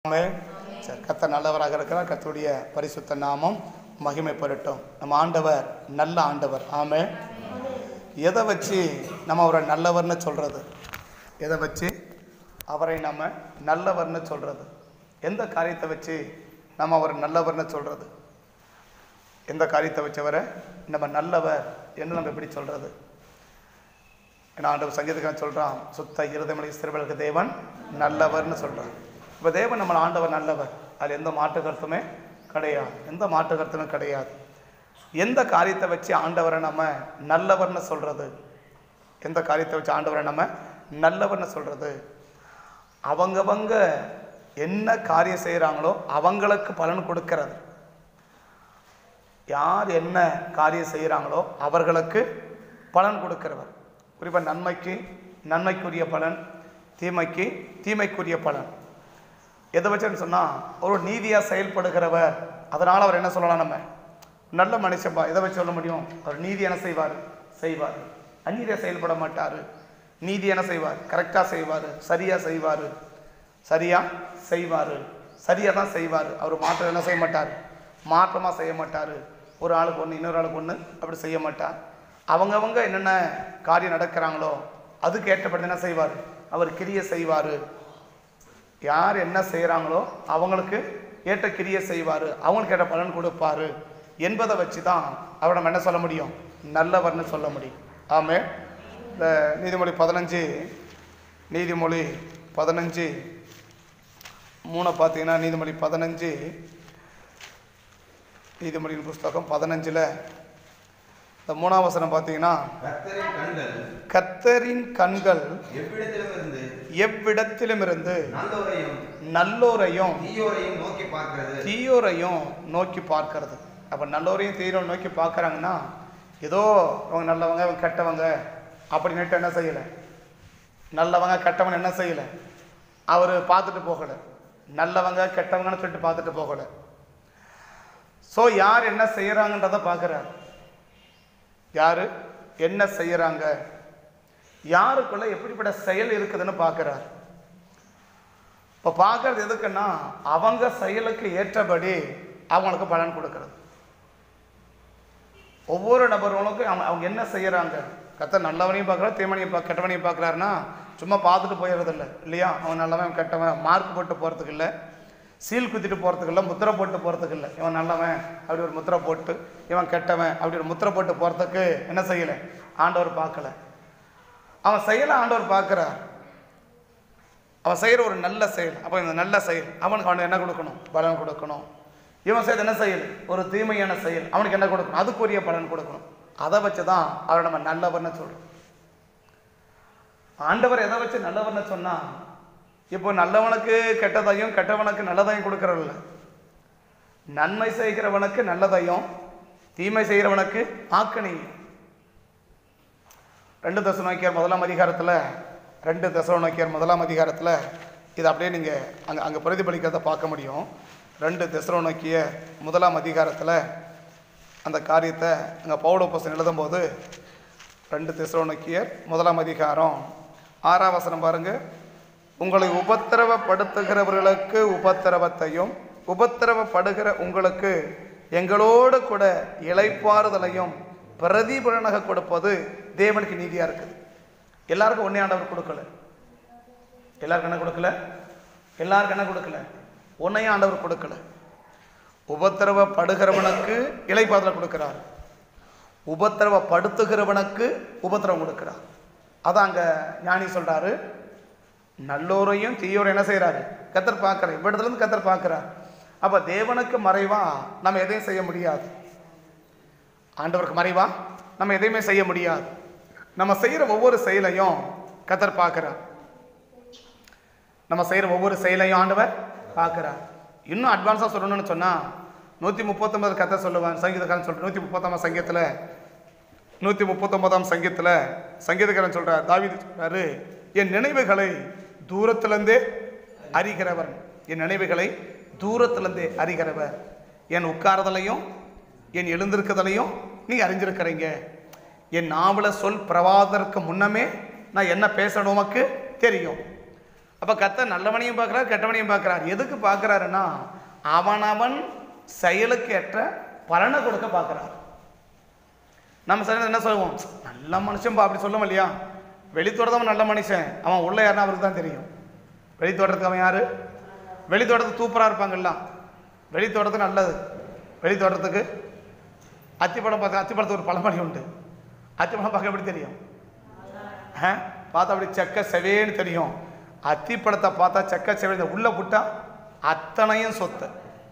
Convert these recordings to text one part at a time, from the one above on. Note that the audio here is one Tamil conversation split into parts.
ஆமென். சரி கர்த்தர் நல்லவராக இருக்கிறார் கர்த்தருடைய பரிசுத்த நாமம் மகிமைப்படட்டும் நம்ம ஆண்டவர் நல்ல ஆண்டவர் ஆமே எதை வச்சு நம்ம அவரை நல்லவர்னு சொல்கிறது எதை வச்சு அவரை நம்ம நல்லவர்னு சொல்கிறது எந்த காரியத்தை வச்சு நம்ம அவர் நல்லவர்னு சொல்கிறது எந்த காரியத்தை வச்சவரை நம்ம நல்லவர் என்று நம்ம எப்படி சொல்கிறது ஏன்னா ஆண்டவர் சங்கீதக்காரன் சொல்கிறான் சுத்த இருதமலை சிறுவர்களுக்கு தேவன் நல்லவர்னு சொல்கிறான் இப்போ தேவன் நம்ம ஆண்டவர் நல்லவர் அதில் எந்த மாற்று கருத்துமே கிடையாது எந்த மாற்று கருத்துமே கிடையாது எந்த காரியத்தை வச்சு ஆண்டவரை நம்ம நல்லவர்னு சொல்கிறது எந்த காரியத்தை வச்சு ஆண்டவரை நம்ம நல்லவர்னு சொல்கிறது அவங்கவங்க என்ன காரியம் செய்கிறாங்களோ அவங்களுக்கு பலன் கொடுக்கிறது யார் என்ன காரியம் செய்கிறாங்களோ அவர்களுக்கு பலன் கொடுக்கிறவர் குறிப்பாக நன்மைக்கு நன்மைக்குரிய பலன் தீமைக்கு தீமைக்குரிய பலன் எதை வச்சுன்னு சொன்னால் ஒரு நீதியாக செயல்படுகிறவர் அதனால் அவர் என்ன சொல்லலாம் நம்ம நல்ல மனுஷன்பா எதை வச்சு சொல்ல முடியும் அவர் நீதி என்ன செய்வார் செய்வார் அநீதியாக செயல்பட மாட்டார் நீதி என்ன செய்வார் கரெக்டாக செய்வார் சரியாக செய்வார் சரியாக செய்வார் சரியாக தான் செய்வார் அவர் மாற்றம் என்ன செய்ய மாட்டார் மாற்றமாக செய்ய மாட்டார் ஒரு ஆளுக்கு ஒன்று இன்னொரு ஆளுக்கு ஒன்று அப்படி செய்ய மாட்டார் அவங்கவங்க என்னென்ன காரியம் நடக்கிறாங்களோ அதுக்கு ஏற்றப்பட்டு என்ன செய்வார் அவர் கிரியை செய்வார் யார் என்ன செய்கிறாங்களோ அவங்களுக்கு ஏற்ற கிரியை செய்வார் அவங்களுக்கு ஏற்ற பலன் கொடுப்பாரு என்பதை வச்சு தான் அவரை நம்ம என்ன சொல்ல முடியும் நல்லவர்னு சொல்ல முடியும் ஆமே இந்த நீதிமொழி பதினஞ்சு நீதிமொழி பதினஞ்சு மூணை பார்த்தீங்கன்னா நீதிமொழி பதினஞ்சு நீதிமொழியின் புஸ்தகம் பதினஞ்சில் இந்த மூணாம் வசனம் பார்த்தீங்கன்னா கர்த்தரின் கண்கள் கர்த்தரின் கண்கள் எவ்விடத்திலுமிருந்து எவ்விடத்திலுமிருந்து நல்லோரையும் நல்லோரையும் தீயோரையும் நோக்கி பார்க்கிறது தீயோரையும் நோக்கி பார்க்கறது அப்போ நல்லோரையும் தீயோரையும் நோக்கி பார்க்குறாங்கன்னா ஏதோ இவங்க நல்லவங்க இவங்க கெட்டவங்க அப்படின்னுட்டு என்ன செய்யலை நல்லவங்க கெட்டவங்க என்ன செய்யலை அவர் பார்த்துட்டு போகலை நல்லவங்க கெட்டவங்கன்னு சொல்லிட்டு பார்த்துட்டு போகலை ஸோ யார் என்ன செய்கிறாங்கன்றதை பார்க்குறாரு யார் என்ன செய்கிறாங்க யாருக்குள்ள எப்படிப்பட்ட செயல் இருக்குதுன்னு பார்க்குறாரு இப்போ பார்க்கறது எதுக்குன்னா அவங்க செயலுக்கு ஏற்றபடி அவங்களுக்கு பலன் கொடுக்கறது ஒவ்வொரு நபர்களுக்கும் அவங்க அவங்க என்ன செய்கிறாங்க கத்த நல்லவனையும் பார்க்குறாரு தீமனையும் பார்க்க கெட்டவனையும் பார்க்குறாருன்னா சும்மா பார்த்துட்டு போயிடுறதில்ல இல்லையா அவன் நல்லவன் இவன் கெட்டவன் மார்க் போட்டு போகிறதுக்கு இல்லை சீல் குத்திட்டு போகிறதுக்கு இல்லை முத்திரை போட்டு போகிறதுக்கு இல்லை இவன் நல்லவன் அப்படி ஒரு முத்திரை போட்டு இவன் கெட்டவன் அப்படி ஒரு முத்திரை போட்டு போகிறதுக்கு என்ன செய்யலை ஆண்டவர் பார்க்கல அவன் செயலை ஆண்டவர் பார்க்குறார் அவன் செய்கிற ஒரு நல்ல செயல் அப்போ இந்த நல்ல செயல் அவனுக்கு அவனுக்கு என்ன கொடுக்கணும் பலன் கொடுக்கணும் இவன் செய்த என்ன செயல் ஒரு தீமையான செயல் அவனுக்கு என்ன கொடுக்கணும் அதுக்குரிய பலன் கொடுக்கணும் அதை வச்சு தான் அவரை நம்ம நல்லவர்னு சொல்கிறோம் ஆண்டவர் எதை வச்சு நல்லவர்னு சொன்னால் இப்போ நல்லவனுக்கு கெட்டதையும் கெட்டவனுக்கு நல்லதையும் கொடுக்கறதில்ல நன்மை செய்கிறவனுக்கு நல்லதையும் தீமை செய்கிறவனுக்கு ஆக்கணையும் ரெண்டு தசனோக்கியர் முதலாம் அதிகாரத்தில் ரெண்டு தசனோக்கியர் முதலாம் அதிகாரத்தில் இது அப்படியே நீங்கள் அங்கே அங்கே பிரதிபலிக்கிறத பார்க்க முடியும் ரெண்டு தெசரோனோக்கிய முதலாம் அதிகாரத்தில் அந்த காரியத்தை அங்கே பவுலோபசன் எழுதும்போது ரெண்டு தெசரோனோக்கியர் முதலாம் அதிகாரம் ஆறாம் வசனம் பாருங்கள் உங்களை உபத்திரவப்படுத்துகிறவர்களுக்கு உபத்திரவத்தையும் உபத்திரவப்படுகிற உங்களுக்கு எங்களோடு கூட இளைப்பாறுதலையும் பிரதிபலனாக கொடுப்பது தேவனுக்கு நீதியாக இருக்குது எல்லாருக்கும் ஒன்றே ஆண்டவர் கொடுக்கல எல்லாருக்கும் என்ன கொடுக்கல எல்லாருக்கும் என்ன கொடுக்கல ஒன்றையும் ஆண்டவர் கொடுக்கல உபத்திரவப்படுகிறவனுக்கு இலைப்பாதலை கொடுக்கிறார் உபத்திரவப்படுத்துகிறவனுக்கு உபத்திரவம் கொடுக்கிறார் அதான் அங்கே ஞானி சொல்கிறாரு நல்லோரையும் தீயோரையும் என்ன செய்கிறாரு கத்தர் பார்க்குறார் இவ்விடத்துலேருந்து கத்தர் பார்க்குறார் அப்போ தேவனுக்கு மறைவா நம்ம எதையும் செய்ய முடியாது ஆண்டவருக்கு மறைவா நம்ம எதையுமே செய்ய முடியாது நம்ம செய்கிற ஒவ்வொரு செயலையும் கத்தர் பார்க்குறார் நம்ம செய்கிற ஒவ்வொரு செயலையும் ஆண்டவர் பார்க்குறார் இன்னும் அட்வான்ஸாக சொல்லணும்னு சொன்னால் நூற்றி முப்பத்தொம்பது கதை சொல்லுவேன் சங்கீதக்காரன் சொல்கிறேன் நூற்றி முப்பத்தொம்பது சங்கீதத்தில் நூற்றி முப்பத்தொன்பதாம் சங்கீதத்தில் சங்கீதக்காரன் சொல்கிறார் தாவீது சொல்கிறாரு என் நினைவுகளை தூரத்திலேருந்தே அறிகிறவர் என் நினைவுகளை தூரத்திலேருந்தே அறிகிறவர் என் உட்காரதலையும் என் எழுந்திருக்கிறதையும் நீ அறிஞ்சிருக்கிறீங்க என் நாவல சொல் பிரவாதற்கு முன்னமே நான் என்ன பேசணும் உமக்கு தெரியும் அப்போ கர்த்தர் நல்லவனையும் பார்க்குறார் கெட்டவனையும் பார்க்குறார் எதுக்கு பார்க்குறாருன்னா அவனவன் செயலுக்கு ஏற்ற பலனை கொடுக்க பார்க்குறார் நம்ம சரி என்ன சொல்லுவோம் நல்ல மனுஷன்பா அப்படி சொல்லுவோம் இல்லையா வெளித்தோட்டத்தவன் நல்ல மனுஷன் அவன் உள்ள யாருன்னா அவருக்கு தான் தெரியும் வெளித்தோட்டத்துக்கு அவன் யாரு வெளித்தோட்டத்துக்கு தூப்பராக இருப்பாங்கல்லாம் வெளித்தோட்டத்துக்கு நல்லது வெளித்தோட்டத்துக்கு அத்திப்பழம் பார்க்க அத்திப்பழத்துக்கு ஒரு பழமொழி உண்டு அத்திப்பழம் பார்க்க எப்படி தெரியும் ஆ? பார்த்தா அப்படி செக்க செவேன்னு தெரியும் அத்திப்பழத்தை பார்த்தா செக்க செவேன்னு உள்ள புட்டா அத்தனையும் சொத்து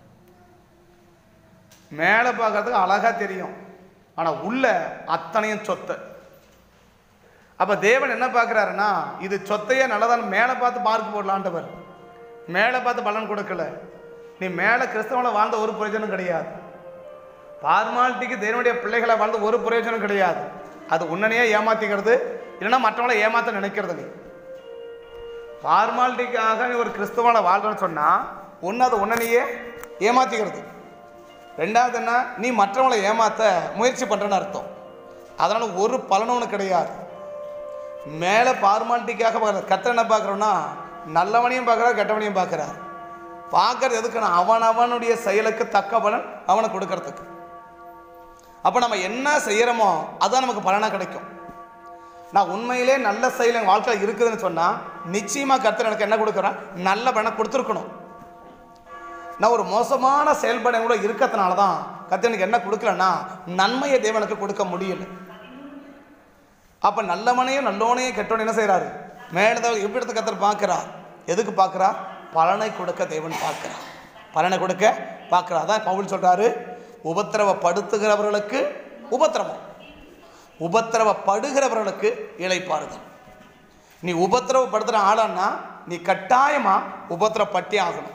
மேலே பார்க்கறதுக்கு அழகா தெரியும் ஆனால் உள்ள அத்தனையும் சொத்து அப்போ தேவன் என்ன பார்க்குறாருன்னா இது சொத்தையே நல்லதான் மேலே பார்த்து மார்க் போடலான்ட்டவர் மேலே பார்த்து பலன் கொடுக்கல நீ மேலே கிறிஸ்தவனை வாழ்ந்த ஒரு பிரயோஜனம் கிடையாது பார்மாலிட்டிக்கு தேவனுடைய பிள்ளைகளை வாழ்ந்த ஒரு பிரயோஜனம் கிடையாது அது உன்னனையே ஏமாத்திக்கிறது இல்லைன்னா மற்றவங்களை ஏமாத்த நினைக்கிறது நீ ஃபார்மாலிட்டிக்காக நீ ஒரு கிறிஸ்தவனை வாழ்றன்னு சொன்னால் ஒன்று அது உன்னனையே ஏமாத்திக்கிறது ரெண்டாவது என்ன நீ மற்றவங்களை ஏமாத்த முயற்சி பண்ணுறன்னு அர்த்தம் அதனால் ஒரு பலனும் உனக்கு கிடையாது மேலே ஃபார்மாலிட்டிக்காக பார்க்குற கத்தர் என்ன பார்க்குறோன்னா நல்லவனையும் பார்க்குறார் கெட்டவனையும் பார்க்குறார் பார்க்கறது எதுக்குன்னா அவன் அவனுடைய செயலுக்கு தக்க பலன் அவனுக்கு கொடுக்கறதுக்கு அப்போ நம்ம என்ன செய்கிறோமோ அதான் நமக்கு பலனாக கிடைக்கும் நான் உண்மையிலே நல்ல செயல் என் வாழ்க்கையில் இருக்குதுன்னு சொன்னால் நிச்சயமாக கர்த்தர் எனக்கு என்ன கொடுக்குறேன் நல்ல பலனை கொடுத்துருக்கணும் நான் ஒரு மோசமான செயல்பாடு கூட இருக்கிறதுனால தான் கர்த்தர் எனக்கு என்ன கொடுக்கலன்னா நன்மையை தேவனுக்கு கொடுக்க முடியல அப்போ நல்லவனையும் நல்லவனையும் கெட்டவனையும் என்ன செய்கிறாரு மேலதான் எப்படி இடத்த கர்த்தர் பார்க்குறார் எதுக்கு பார்க்குறார் பலனை கொடுக்க தேவன் பார்க்குறார் பலனை கொடுக்க பார்க்குறார் அதான் பவுல் சொல்கிறாரு உபத்திரவப்படுத்துகிறவர்களுக்கு உபத்திரவம் உபத்திரவப்படுகிறவர்களுக்கு இளைப்பாறுதல் நீ உபத்திரவப்படுத்துகிற ஆளான்னா நீ கட்டாயமாக உபத்திரப்பட்டே ஆகணும்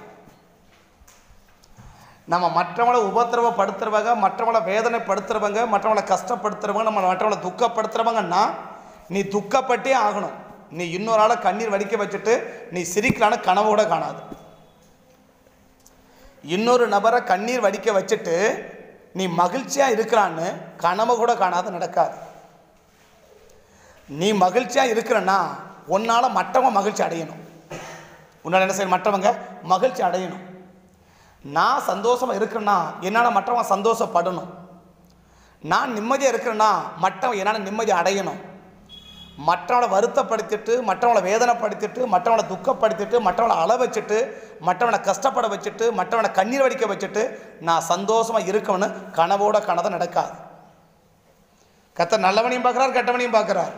நம்ம மற்றவங்களை உபத்திரவப்படுத்துறவங்க மற்றவங்களை வேதனைப்படுத்துறவங்க மற்றவங்களை கஷ்டப்படுத்துறவங்க நம்ம மற்றவங்களை துக்கப்படுத்துறவங்கன்னா நீ துக்கப்பட்டே ஆகணும் நீ இன்னொரு ஆளை கண்ணீர் வடிக்க வச்சுட்டு நீ சிரிக்கலான்னு கனவு கூட காணாது இன்னொரு நபரை கண்ணீர் வடிக்க வச்சுட்டு நீ மகிழ்ச்சியாக இருக்கிறான்னு கனவு கூட காணாது நடக்காது நீ மகிழ்ச்சியாக இருக்கிறன்னா உன்னால் மற்றவங்க மகிழ்ச்சி அடையணும் உன்னால் என்ன செய்யணும் மற்றவங்க மகிழ்ச்சி அடையணும் நான் சந்தோஷமாக இருக்கிறேன்னா என்னால் மற்றவங்க சந்தோஷப்படணும் நான் நிம்மதியாக இருக்கிறேன்னா மற்றவங்க என்னால் நிம்மதி அடையணும் மற்றவங்களை வருத்தப்படுத்திட்டு மற்றவங்களை வேதனைப்படுத்திட்டு மற்றவங்களை துக்கப்படுத்திட்டு மற்றவங்களை அழ வச்சுட்டு மற்றவனை கஷ்டப்பட வச்சுட்டு மற்றவனை கண்ணீர் வடிக்க வச்சுட்டு நான் சந்தோஷமாக இருக்கணும்னு கனவோட கனதை நடக்காது கத்த நல்லவனையும் பார்க்குறார் கெட்டவனையும் பார்க்குறார்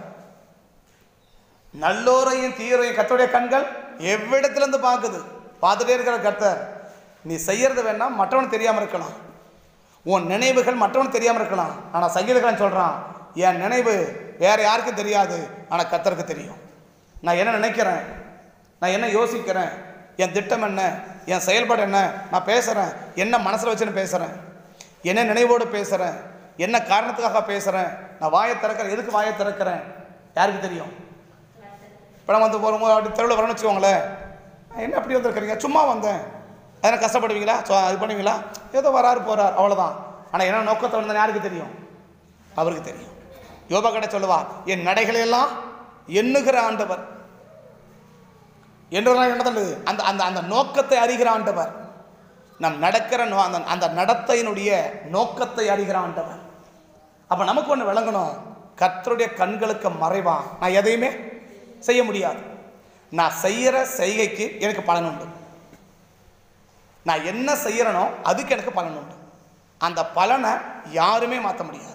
நல்லோரையும் தீரையும் கத்தோடைய கண்கள் எவ்விடத்துலேருந்து பார்க்குது பார்த்துட்டே இருக்கிற கர்த்தர் நீ செய்யறது வேணா மற்றவனுக்கு தெரியாமல் இருக்கலாம் உன் நினைவுகள் மற்றவனுக்கு தெரியாமல் இருக்கலாம் ஆனால் சங்கீதக்காரன் சொல்கிறான் என் நினைவு வேற யாருக்கும் தெரியாது ஆனால் கர்த்தருக்கு தெரியும் நான் என்ன நினைக்கிறேன் நான் என்ன யோசிக்கிறேன் என் திட்டம் என்ன என் செயல்பாடு என்ன நான் பேசுகிறேன் என்ன மனசில் வச்சுன்னு பேசுகிறேன் என்ன நினைவோடு பேசுகிறேன் என்ன காரணத்துக்காக பேசுகிறேன் நான் வாயை திறக்கிறேன் எதுக்கு வாயை திறக்கிறேன் யாருக்கு தெரியும் இப்போ நம்ம வந்து போகிறோம் அப்படி தெருவில் வரணும்னு வச்சுக்கோங்களேன் என்ன அப்படி வந்திருக்கிறீங்க சும்மா வந்தேன் எதனா கஷ்டப்படுவீங்களா ஸோ இது பண்ணுவீங்களா ஏதோ வராரு போகிறார் அவ்வளோதான் ஆனால் என்ன நோக்கத்தை வந்தேன் யாருக்கு தெரியும் அவருக்கு தெரியும் யோபா கடை சொல்லுவார் என் நடைகளை எல்லாம் எண்ணுகிற ஆண்டவர் என்றெல்லாம் என்னது அந்த அந்த அந்த நோக்கத்தை அறிகிற ஆண்டவர் நம் நடக்கிற நோ அந்த அந்த நடத்தையினுடைய நோக்கத்தை அறிகிற ஆண்டவர் அப்போ நமக்கு ஒன்று விளங்கணும் கர்த்தருடைய கண்களுக்கு மறைவா நான் எதையுமே செய்ய முடியாது நான் செய்கிற செய்கைக்கு எனக்கு பலன் உண்டு நான் என்ன செய்கிறனோ அதுக்கு எனக்கு பலன் உண்டு அந்த பலனை யாருமே மாற்ற முடியாது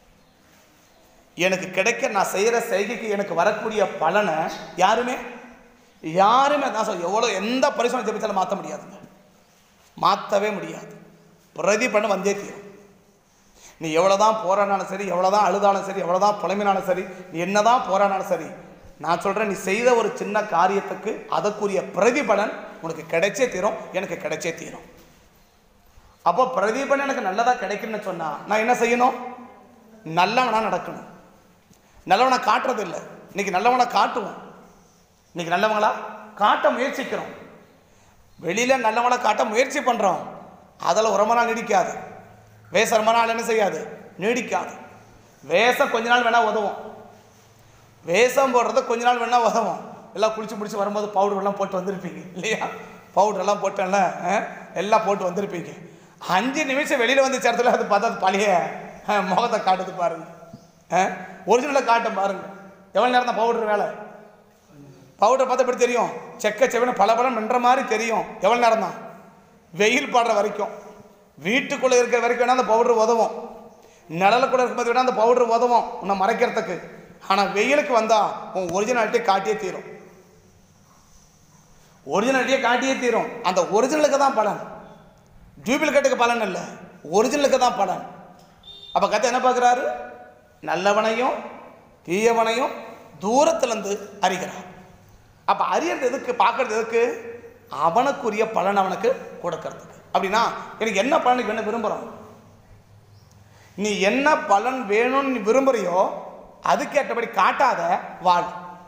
எனக்கு கிடைக்க நான் செய்கிற செய்கைக்கு எனக்கு வரக்கூடிய பலனை யாருமே யாருமே நான் சொல்ல எவ்வளோ எந்த பரிசோதனை ஜெபித்தாலும் மாற்ற முடியாதுங்க மாற்றவே முடியாது பிரதிபலன் வந்தே தீரும் நீ எவ்வளோ தான் போராடினாலும் சரி எவ்வளோ தான் அழுதாலும் சரி எவ்வளோ தான் புலம்பினாலும் சரி நீ என்ன தான் போராடினாலும் சரி நான் சொல்கிறேன் நீ செய்த ஒரு சின்ன காரியத்துக்கு அதற்குரிய பிரதிபலன் உனக்கு கிடைச்சே தீரும் எனக்கு கிடைச்சே தீரும் அப்போ பிரதிபலன் எனக்கு நல்லதாக கிடைக்கும்னு சொன்னால் நான் என்ன செய்யணும் நல்லவனா நடக்கணும் நல்லவனை காட்டுறது இல்லை இன்னைக்கு நல்லவனை காட்டுவோம் இன்னைக்கு நல்லவங்களா காட்ட முயற்சிக்கிறோம் வெளியில் நல்லவங்கள காட்ட முயற்சி பண்ணுறோம் அதில் ரொம்ப நாள் நீடிக்காது வேச ரொம்ப நாள் என்ன செய்யாது நீடிக்காது வேஷம் கொஞ்ச நாள் வேணால் உதவும் வேஷம் போடுறது கொஞ்ச நாள் வேணால் உதவும் எல்லாம் குளிச்சு முடிச்சு வரும்போது பவுடர் எல்லாம் போட்டு வந்திருப்பீங்க இல்லையா பவுடர் எல்லாம் போட்டேன்ல ஆ? எல்லாம் போட்டு வந்திருப்பீங்க அஞ்சு நிமிஷம் வெளியில் வந்து இடத்துல அது பார்த்தா அது பழைய ஆ, முகத்தை காட்டுது பாருங்க ஒரிஜினலை காட்டும் பாருங்க எவ்வளோ நேரம் தான் பவுடர் வேலை பவுடர் பார்த்தா எப்படி தெரியும் செக்க செவன பல பலம் நின்ற மாதிரி தெரியும் எவ்வளோ நேரம் தான் வெயில் பாடுற வரைக்கும் வீட்டுக்குள்ளே இருக்கிற வரைக்கும் வேணா அந்த பவுடர் உதவும் நிழலுக்குள்ள இருக்கும்போது வேணா அந்த பவுடர் உதவும் உன்னை மறைக்கிறதுக்கு ஆனால் வெயிலுக்கு வந்தால் உன் ஒரிஜினாலிட்டியை காட்டியே தீரும் ஒரிஜினாலிட்டியை காட்டியே தீரும் அந்த ஒரிஜினலுக்கு தான் பலன் டூப்ளிகேட்டுக்கு பலன் இல்லை ஒரிஜினலுக்கு தான் பலன் அப்போ கத்தை என்ன பார்க்குறாரு நல்லவனையும் தீயவனையும் தூரத்திலிருந்து அறிகிறார் அப்போ அறியறது எதுக்கு பார்க்கறது எதுக்கு அவனுக்குரிய பலன் அவனுக்கு கொடுக்கறதுக்கு அப்படின்னா எனக்கு என்ன பலனுக்கு என்ன விரும்புகிறோம் நீ என்ன பலன் வேணும்னு நீ விரும்புறியோ அதுக்கேற்றபடி காட்டாத வாழ்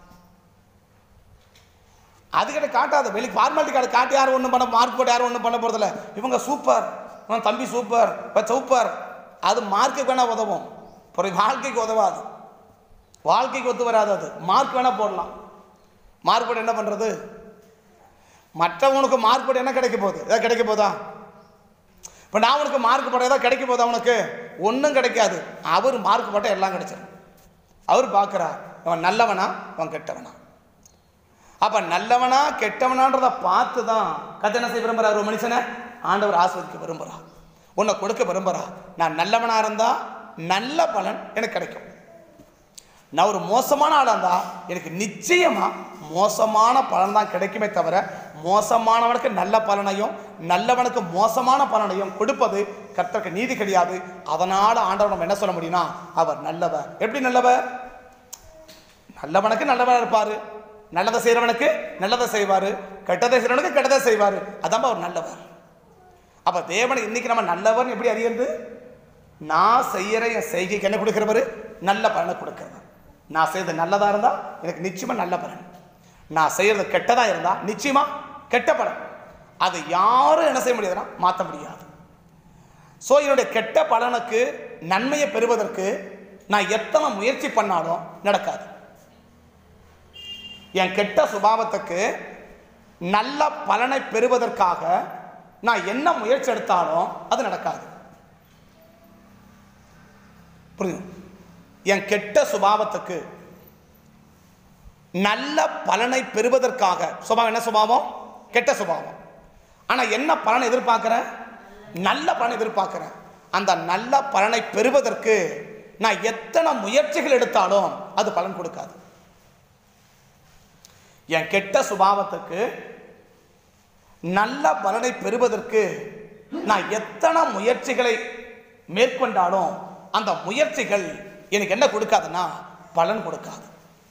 அதுக்கிட்ட காட்டாத வெளி ஃபார்மாலிட்டி கார்டு காட்டி யாரும் ஒன்றும் பண்ண மார்க் போட்டு யாரும் ஒன்றும் பண்ண போகிறதில்ல இவங்க சூப்பர் இவன் தம்பி சூப்பர் இப்போ சூப்பர் அது மார்க்குக்கு வேணால் உதவும் பிறகு வாழ்க்கைக்கு உதவாது வாழ்க்கைக்கு ஒத்து வராது அது மார்க் வேணால் போடலாம் மார்க் போட்டு என்ன பண்ணுறது மற்றவனுக்கு மார்க் போட்டு என்ன கிடைக்க போகுது ஏதாவது கிடைக்க போதா இப்போ நான் உனக்கு மார்க் போட ஏதாவது கிடைக்க போதா உனக்கு ஒன்றும் கிடைக்காது அவர் மார்க் போட்டால் எல்லாம் கிடைச்சிடும் அவர் பார்க்குறார் இவன் நல்லவனா இவன் கெட்டவனா அப்போ நல்லவனா கெட்டவனான்றதை பார்த்து தான் கத்தை என்ன செய்ய விரும்புகிறார் ஒரு மனுஷனை ஆண்டவர் ஆஸ்வதிக்க விரும்புகிறார் உன்னை கொடுக்க விரும்புகிறார் நான் நல்லவனாக இருந்தால் நல்ல பலன் எனக்கு கிடைக்கும் நான் ஒரு மோசமான ஆளாக இருந்தால் எனக்கு நிச்சயமாக மோசமான பலன் தான் கிடைக்குமே தவிர மோசமானவனுக்கு நல்ல பலனையும் நல்லவனுக்கு மோசமான பலனையும் கொடுப்பது கர்த்தருக்கு நீதி கிடையாது அதனால் ஆண்டவர் நம்ம என்ன சொல்ல முடியும்னா அவர் நல்லவர் எப்படி நல்லவர் நல்லவனுக்கு நல்லவனாக இருப்பார் நல்லதை செய்கிறவனுக்கு நல்லதை செய்வார் கெட்டதை செய்கிறவனுக்கு கெட்டதை செய்வார் அதான் அவர் நல்லவர் அப்போ தேவனை இன்னைக்கு நம்ம நல்லவர்னு எப்படி அறியறது நான் செய்கிற என் செய்கைக்கு என்ன கொடுக்கிறவர் நல்ல பலனை கொடுக்கிறவர் நான் செய்யறது நல்லதாக இருந்தால் எனக்கு நிச்சயமாக நல்ல பலன் நான் செய்கிறது கெட்டதாக இருந்தால் நிச்சயமாக கெட்ட பலன் அதை யாரும் என்ன செய்ய முடியாதுன்னா மாற்ற முடியாது ஸோ என்னுடைய கெட்ட பலனுக்கு நன்மையை பெறுவதற்கு நான் எத்தனை முயற்சி பண்ணாலும் நடக்காது என் கெட்ட சுபாவத்துக்கு நல்ல பலனை பெறுவதற்காக நான் என்ன முயற்சி எடுத்தாலும் அது நடக்காது புரியுது என் கெட்ட சுபாவத்துக்கு நல்ல பலனை பெறுவதற்காக சுபாவம் என்ன சுபாவம் கெட்ட சுபாவம் ஆனால் என்ன பலனை எதிர்பார்க்குறேன் நல்ல பலனை எதிர்பார்க்குறேன் அந்த நல்ல பலனை பெறுவதற்கு நான் எத்தனை முயற்சிகள் எடுத்தாலும் அது பலன் கொடுக்காது என் கெட்ட சுபாவத்துக்கு நல்ல பலனை பெறுவதற்கு நான் எத்தனை முயற்சிகளை மேற்கொண்டாலும் அந்த முயற்சிகள் எனக்கு என்ன கொடுக்காதுன்னா பலன் கொடுக்காது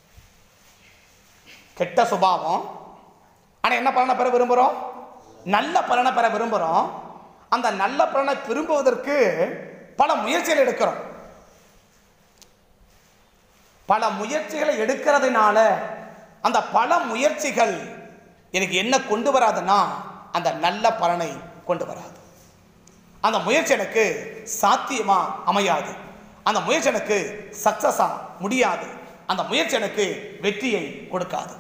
கெட்ட சுபாவம் ஆனால் என்ன பலனை பெற விரும்புகிறோம் நல்ல பலனை பெற விரும்புகிறோம் அந்த நல்ல பலனை விரும்புவதற்கு பல முயற்சிகள் எடுக்கிறோம் பல முயற்சிகளை எடுக்கிறதுனால அந்த பல முயற்சிகள் எனக்கு என்ன கொண்டு வராதுன்னா அந்த நல்ல பலனை கொண்டு வராது அந்த முயற்சி எனக்கு சாத்தியமா அமையாது அந்த முயற்சி எனக்கு சக்சஸா முடியாது அந்த முயற்சி எனக்கு வெற்றியை கொடுக்காது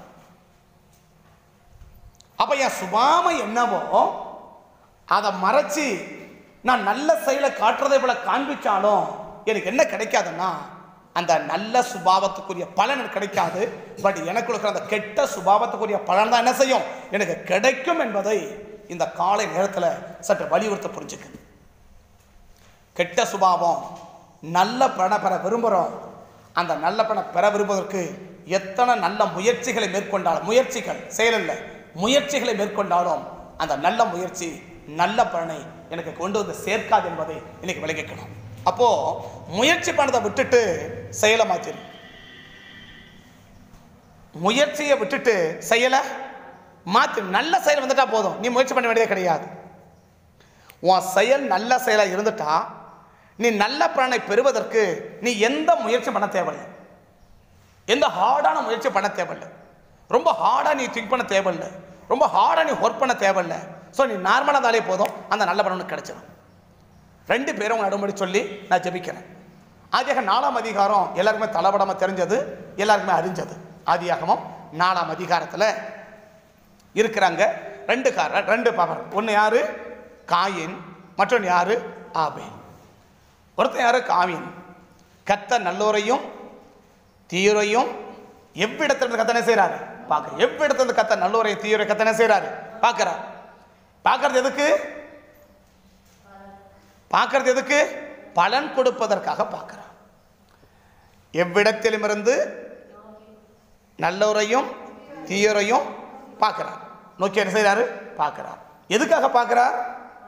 அப்ப என் சுபாவம் என்னவோ அதை மறைச்சு நான் நல்ல செயலை காட்டுறதை போல காண்பிச்சாலும் எனக்கு என்ன கிடைக்காதுன்னா அந்த நல்ல சுபாவத்துக்குரிய பலன் எனக்கு கிடைக்காது பட் எனக்கு இருக்கிற அந்த கெட்ட சுபாவத்துக்குரிய பலன் தான் என்ன செய்யும் எனக்கு கிடைக்கும் என்பதை இந்த காலை நேரத்தில் சற்று வலியுறுத்த புரிஞ்சுக்கு கெட்ட சுபாவம் நல்ல பலனை பெற விரும்புகிறோம் அந்த நல்ல பலனை பெற விரும்புவதற்கு எத்தனை நல்ல முயற்சிகளை மேற்கொண்டாலும் முயற்சிகள் செயலில் முயற்சிகளை மேற்கொண்டாலும் அந்த நல்ல முயற்சி நல்ல பலனை எனக்கு கொண்டு வந்து சேர்க்காது என்பதை இன்னைக்கு விளங்கிக்கணும் அப்போ முயற்சி பண்ணதை விட்டுட்டு செயலை மாற்றிரு முயற்சியை விட்டுட்டு செயலை மாற்று நல்ல செயல் வந்துட்டா போதும் நீ முயற்சி பண்ண வேண்டியதே கிடையாது உன் செயல் நல்ல செயலாக இருந்துட்டா நீ நல்ல பலனை பெறுவதற்கு நீ எந்த முயற்சி பண்ண தேவையில்லை எந்த ஹார்டான முயற்சி பண்ண தேவையில்லை ரொம்ப ஹார்டாக நீ திங்க் பண்ண தேவையில்லை ரொம்ப ஹார்டாக நீ ஒர்க் பண்ண தேவையில்லை ஸோ நீ நார்மலாக இருந்தாலே போதும் அந்த நல்ல பலன் உனக்கு கிடைச்சிடும் ரெண்டு பேரும் உங்க நடுமுடி சொல்லி நான் ஜெபிக்கிறேன் ஆதியாக நாலாம் அதிகாரம் எல்லாருக்குமே தளபடமாக தெரிஞ்சது எல்லாருக்குமே அறிஞ்சது ஆதியாகமம் நாலாம் அதிகாரத்தில் இருக்கிறாங்க ரெண்டு கார ரெண்டு பவர் ஒன்று யாரு காயின் மற்றொன்று யாரு ஆபேல் ஒருத்தன் யாரு காயின் கத்த நல்லோரையும் தீயோரையும் எவ்விடத்திலிருந்து கத்தனை செய்கிறாரு பார்க்க எவ்விடத்திலிருந்து கத்த நல்லோரையும் தீயோரை கத்தனை செய்கிறாரு பார்க்கறார் பார்க்கறது எதுக்கு பார்க்கறது எதுக்கு பலன் கொடுப்பதற்காக பார்க்கறார் எவ்விடத்திலுமிருந்து நல்லோரையும் தீயோரையும் பார்க்கறார் நோக்கி என்ன செய்கிறாரு பார்க்கறார் எதுக்காக பார்க்கறார்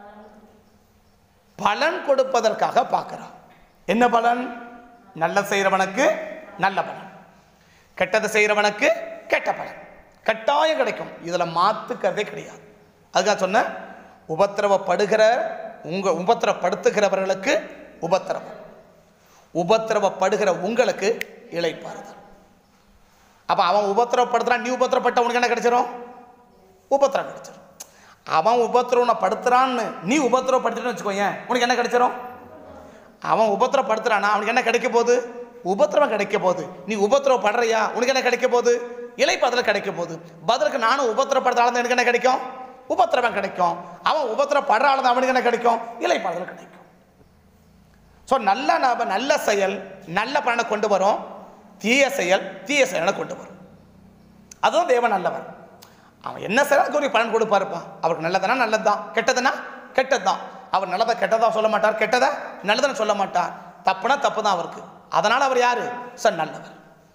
பலன் கொடுப்பதற்காக பார்க்கறார் என்ன பலன் நல்ல செய்கிறவனுக்கு நல்ல பலன் கெட்டதை செய்கிறவனுக்கு கெட்ட பலன் கட்டாயம் கிடைக்கும் இதில் மாத்துக்கிறதே கிடையாது அதுக்காக சொன்ன உபத்திரவப்படுகிற உங்க உபத்திரப்படுத்துகிறவர்களுக்கு உபத்திரவம் உபத்திரவப்படுகிற உங்களுக்கு இளைப்பாறுதல் அப்போ அவன் உபத்திரவப்படுத்துறான் நீ உபத்திரப்பட்ட உனக்கு என்ன கிடைச்சிரும் உபத்திரம் கிடைச்சிரும் அவன் உபத்திரவப்படுத்துறான்னு நீ உபத்திரவப்படுத்திட்டு வச்சுக்கோயேன் உனக்கு என்ன கிடைச்சிரும் அவன் உபத்திரப்படுத்துறானா அவனுக்கு என்ன கிடைக்க போகுது உபத்திரவம் கிடைக்க போகுது நீ உபத்திரவப்படுறியா உனக்கு என்ன கிடைக்க போகுது இலைப்பதில் கிடைக்க போகுது பதிலுக்கு நானும் உபத்திரப்படுத்தாலும் எனக்கு என்ன கிடைக்கும் உபத்திரவம் கிடைக்கும் அவன் உபத்திரப்படுறாலும் அவனுக்கு என்ன கிடைக்கும் இலைப்பதில் கிடைக்கும் ஸோ நல்ல நப நல்ல செயல் நல்ல பலனை கொண்டு வரும் தீய செயல் தீய செயலை கொண்டு வரும் அதுதான் தேவன் நல்லவர் அவன் என்ன செய்யறான் ஒரு பலன் கொடுப்பாருப்பா அவருக்கு நல்லதுனா நல்லதுதான் கெட்டதுன்னா கெட்டதுதான் அவர் நல்லதை கெட்டதா சொல்ல மாட்டார் கெட்டதை நல்லதுன்னு சொல்ல மாட்டார் தப்புனா தப்பு தான் அவருக்கு அதனால அவர் யாரு சார் நல்லவர்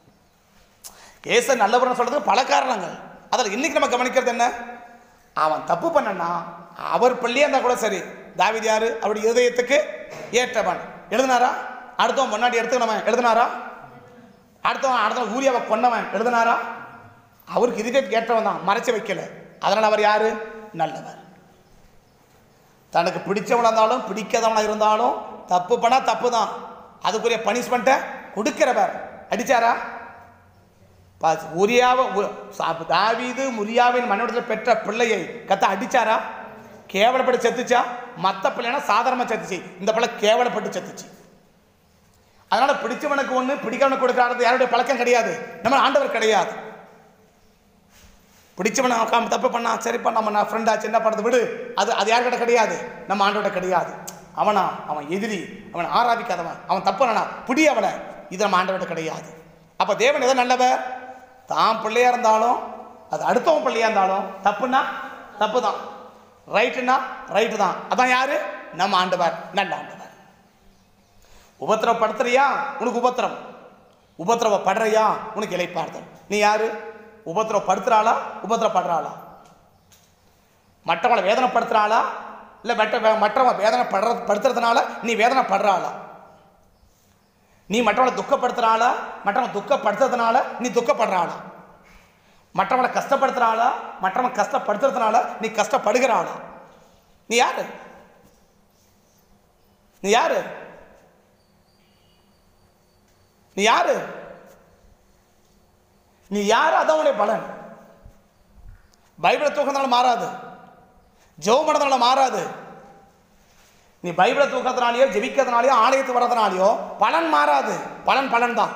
ஏச நல்லவர்னு சொல்றதுக்கு பல காரணங்கள் அதில் இன்னைக்கு நம்ம கவனிக்கிறது என்ன அவன் தப்பு பண்ணனா அவர் பள்ளியே இருந்தா கூட சரி தாவீது யாரு அவருடைய இதயத்துக்கு ஏற்றவன் எழுதினாரா அடுத்தவன் முன்னாடி எடுத்துக்கணவன் எழுதினாரா அடுத்தவன் அடுத்தவன் ஊரியாவை கொன்னவன் எழுதினாரா அவருக்கு இதுவே ஏற்றவன் தான் மறைச்சு வைக்கல அதனால் அவர் யாரு நல்லவர் தனக்கு பிடிச்சவனா இருந்தாலும் பிடிக்காதவனா இருந்தாலும் தப்பு பண்ணா தப்பு தான் அதுக்குரிய பனிஷ்மெண்ட்டை கொடுக்கிறவர் அடிச்சாரா பா- உரியாவை உ- சா- தாவீது முரியாவின் மன்னோடத்தில் பெற்ற பிள்ளையை கத்த அடிச்சாரா கேவலப்பட்டு செத்துச்சா மற்ற பிள்ளைனா சாதாரணமாக செத்துச்சு இந்த பிள்ளை கேவலப்பட்டு செத்துச்சு அதனால பிடிச்சவனுக்கு ஒன்று பிடிக்காமனுக்கு கொடுக்கறது யாருடைய பழக்கம் கிடையாது நம்ம ஆண்டவர் கிடையாது பிடிச்சவன் அவன் தப்பு பண்ணா சரிப்பா நம்ம நான் ஃப்ரெண்டா சின்ன படத்தை விடு அது அது யார்கிட்ட கிடையாது நம்ம ஆண்டோட கிடையாது அவனா அவன் எதிரி அவன் ஆராதிக்காதவன் அவன் தப்புனா பிடி அவனை இது நம்ம ஆண்டோட கிடையாது அப்போ தேவன் எதோ நல்லவர் தான் பிள்ளையா இருந்தாலும் அது அடுத்தவன் பிள்ளையா இருந்தாலும் தப்புன்னா தப்பு தான் ரைட்டுன்னா ரைட்டு தான் அதான் யாரு நம்ம ஆண்டவர் நல்ல ஆண்டவர் உபத்திரவப்படுத்துறியா உனக்கு உபத்திரம் உபத்திரவப்படுறியா உனக்கு இலைப்பார்த்தல் நீ யாரு உபத்திரவப்படுத்துறாளா உபத்திரப்படுறாளா மற்றவங்களை வேதனைப்படுத்துறாளா இல்லை மற்ற மற்றவங்க வேதனைப்படுற படுத்துறதுனால நீ வேதனைப்படுறாளா நீ மற்றவங்களை துக்கப்படுத்துறாளா மற்றவங்க துக்கப்படுத்துறதுனால நீ துக்கப்படுறாளா மற்றவங்களை கஷ்டப்படுத்துறாளா மற்றவங்க கஷ்டப்படுத்துறதுனால நீ கஷ்டப்படுகிறாளா நீ யாரு நீ யாரு நீ யாரு நீ யாரு அதான் உன்னுடைய பலன் பைபிளை தூக்கறதுனால மாறாது ஜெபம் பண்ணதுனால மாறாது நீ பைபிளை தூக்கறதுனாலயோ ஜெபிக்கிறதுனாலயோ ஆலயத்துக்கு வர்றதுனாலயோ பலன் மாறாது பலன் பலன் தான்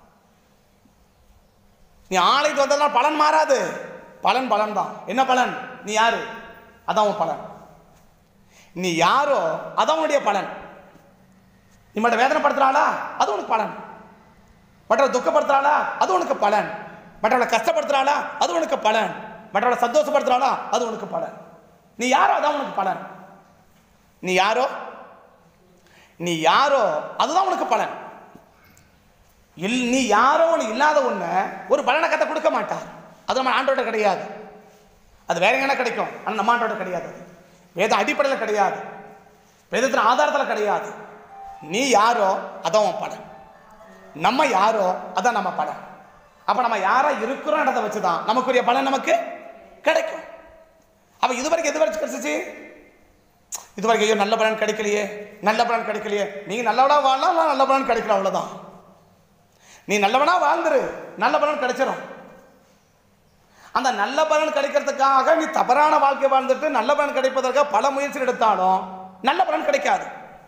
நீ ஆலயத்துக்கு வந்ததுனால பலன் மாறாது பலன் பலன் தான் என்ன பலன் நீ யாரு அதான் உன் பலன் நீ யாரோ அதான் உன்னுடைய பலன் நீ மட்டும் வேதனைப்படுத்துறாளா அது உனக்கு பலன் மற்றவளை துக்கப்படுத்துறாளா அது உனக்கு பலன் மற்றவளை கஷ்டப்படுத்துறாளா அது உனக்கு பலன் மற்றவளை சந்தோஷப்படுத்துறாளா அது உனக்கு பலன் நீ யாரோ அதான் உனக்கு பலன் நீ யாரோ நீ யாரோ அதுதான் உனக்கு பலன் இல் நீ யாரோ ஒன்று இல்லாத ஒன்று ஒரு பலனை கத்த கொடுக்க மாட்டார் அது நம்ம ஆண்டோட கிடையாது அது வேற எங்கன்னா கிடைக்கும் ஆனால் நம்ம ஆண்டோட கிடையாது அது வேத அடிப்படையில் கிடையாது வேதத்தின் ஆதாரத்தில் கிடையாது நீ யாரோ அதான் உன் பலன் நம்ம யாரோ அதான் நம்ம பலன் அப்போ நம்ம யாரா இருக்கிறோன்றதை வச்சு தான் நமக்குரிய பலன் நமக்கு கிடைக்கும் அப்போ இது வரைக்கும் எது வரைக்கும் கிடைச்சிச்சு இது வரைக்கும் ஐயோ நல்ல பலன் கிடைக்கலையே நல்ல பலன் கிடைக்கலையே நீங்க நல்லவனா வாழலாம் நான் நல்ல பலன் கிடைக்கல அவ்வளவுதான் நீ நல்லவனா வாழ்ந்துரு நல்ல பலன் கிடைச்சிரும் அந்த நல்ல பலன் கிடைக்கிறதுக்காக நீ தவறான வாழ்க்கை வாழ்ந்துட்டு நல்ல பலன் கிடைப்பதற்காக பல முயற்சி எடுத்தாலும் நல்ல பலன் கிடைக்காது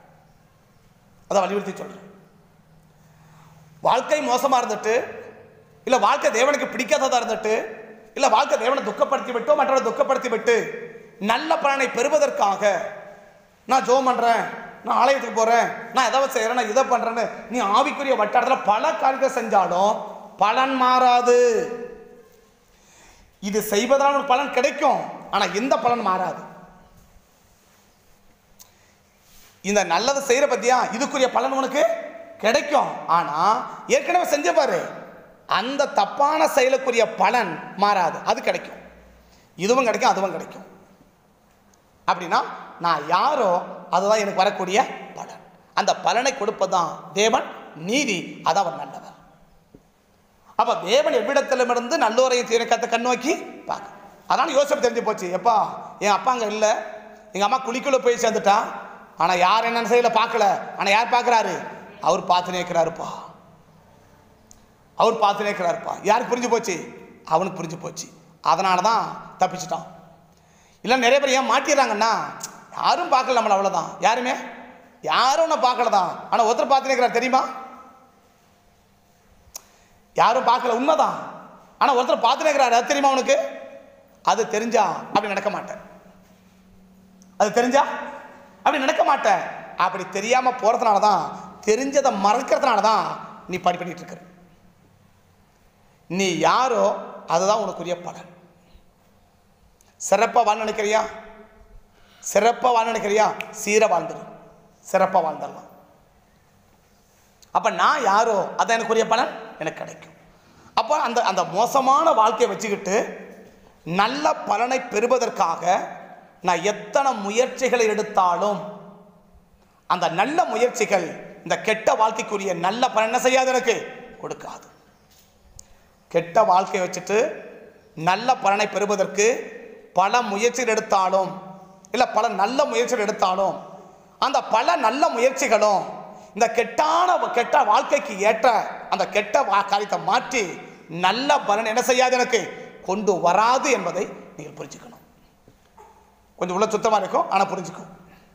அதை வலியுறுத்தி சொல்றேன் வாழ்க்கை மோசமா இருந்துட்டு இல்லை வாழ்க்கை தேவனுக்கு பிடிக்காததா இருந்துட்டு இல்லை வாழ்க்கை தேவனை துக்கப்படுத்தி விட்டோ மற்றவரை துக்கப்படுத்தி விட்டு நல்ல பலனை பெறுவதற்காக நான் ஜோம் பண்ணுறேன் நான் ஆலயத்துக்கு போகிறேன் நான் எதை செய்கிறேன் நான் இதை பண்ணுறேன்னு நீ ஆவிக்குரிய வட்டாரத்தில் பல காரியத்தை செஞ்சாலும் பலன் மாறாது இது செய்வதால் ஒரு பலன் கிடைக்கும் ஆனால் எந்த பலன் மாறாது இந்த நல்லதை செய்கிற பத்தியா இதுக்குரிய பலன் உனக்கு கிடைக்கும் ஆனால் ஏற்கனவே செஞ்ச பாரு அந்த தப்பான செயலுக்குரிய பலன் மாறாது அது கிடைக்கும் இதுவும் கிடைக்கும் அதுவும் கிடைக்கும் அப்படின்னா நான் யாரோ அதுதான் எனக்கு வரக்கூடிய பலன் அந்த பலனை கொடுப்பதுதான் தேவன் நீதி அது அவர் நல்லவர் அப்ப தேவன் எவ்விடத்திலுமிருந்து நல்லோரையும் தீரக்கத்தை கண்ணோக்கி பார்க்க அதனால யோசிப்பு தெரிஞ்சு போச்சு எப்பா என் அப்பா அங்கே இல்லை எங்கள் அம்மா குளிக்குள்ள போய் சேர்ந்துட்டா ஆனால் யார் என்னன்னு செய்யல பார்க்கல ஆனால் யார் பார்க்குறாரு அவர் பார்த்து நிற்கிறாருப்பா அவர் பார்த்து நிற்கிறாருப்பா யாருக்கு புரிஞ்சு போச்சு அவனுக்கு புரிஞ்சு போச்சு அதனால தான் தப்பிச்சிட்டான் இல்லை நிறைய பேர் ஏன் மாட்டிடுறாங்கன்னா யாரும் பார்க்கல நம்மளை அவ்வளோதான் யாருமே யாரும் உன்னை பார்க்கல தான் ஆனால் ஒருத்தர் பார்த்து நிற்கிறார் தெரியுமா யாரும் பார்க்கல உண்மைதான் ஆனால் ஒருத்தர் பார்த்து நிற்கிறாரு அது தெரியுமா உனக்கு அது தெரிஞ்சா அப்படி நடக்க மாட்டேன் அது தெரிஞ்சா அப்படி நடக்க மாட்டேன் அப்படி தெரியாம போறதுனால தான் தெரிஞ்சதை மறக்கிறதுனால தான் நீ படி பண்ணிட்டு இருக்கிற நீ யாரோ அதுதான் உனக்குரிய பலன் சிறப்பாக வாழ நினைக்கிறியா சிறப்பாக வாழ நினைக்கிறியா சீர வாழ்ந்துடு சிறப்பாக வாழ்ந்துடலாம் அப்போ நான் யாரோ அதான் எனக்குரிய பலன் எனக்கு கிடைக்கும் அப்போ அந்த அந்த மோசமான வாழ்க்கையை வச்சுக்கிட்டு நல்ல பலனை பெறுவதற்காக நான் எத்தனை முயற்சிகளை எடுத்தாலும் அந்த நல்ல முயற்சிகள் இந்த கெட்ட வாழ்க்கைக்குரிய நல்ல பலன் என்ன செய்யாது எனக்கு கொடுக்காது கெட்ட வாழ்க்கையை வச்சுட்டு நல்ல பலனை பெறுவதற்கு பல முயற்சிகள் எடுத்தாலும் இல்லை பல நல்ல முயற்சிகள் எடுத்தாலும் அந்த பல நல்ல முயற்சிகளும் இந்த கெட்டான கெட்ட வாழ்க்கைக்கு ஏற்ற அந்த கெட்ட வா- காரியத்தை மாற்றி நல்ல பலன் என்ன செய்யாது எனக்கு கொண்டு வராது என்பதை நீங்கள் புரிஞ்சுக்கணும் கொஞ்சம் உள்ள சுத்தமாக இருக்கும் ஆனால் புரிஞ்சுக்கும்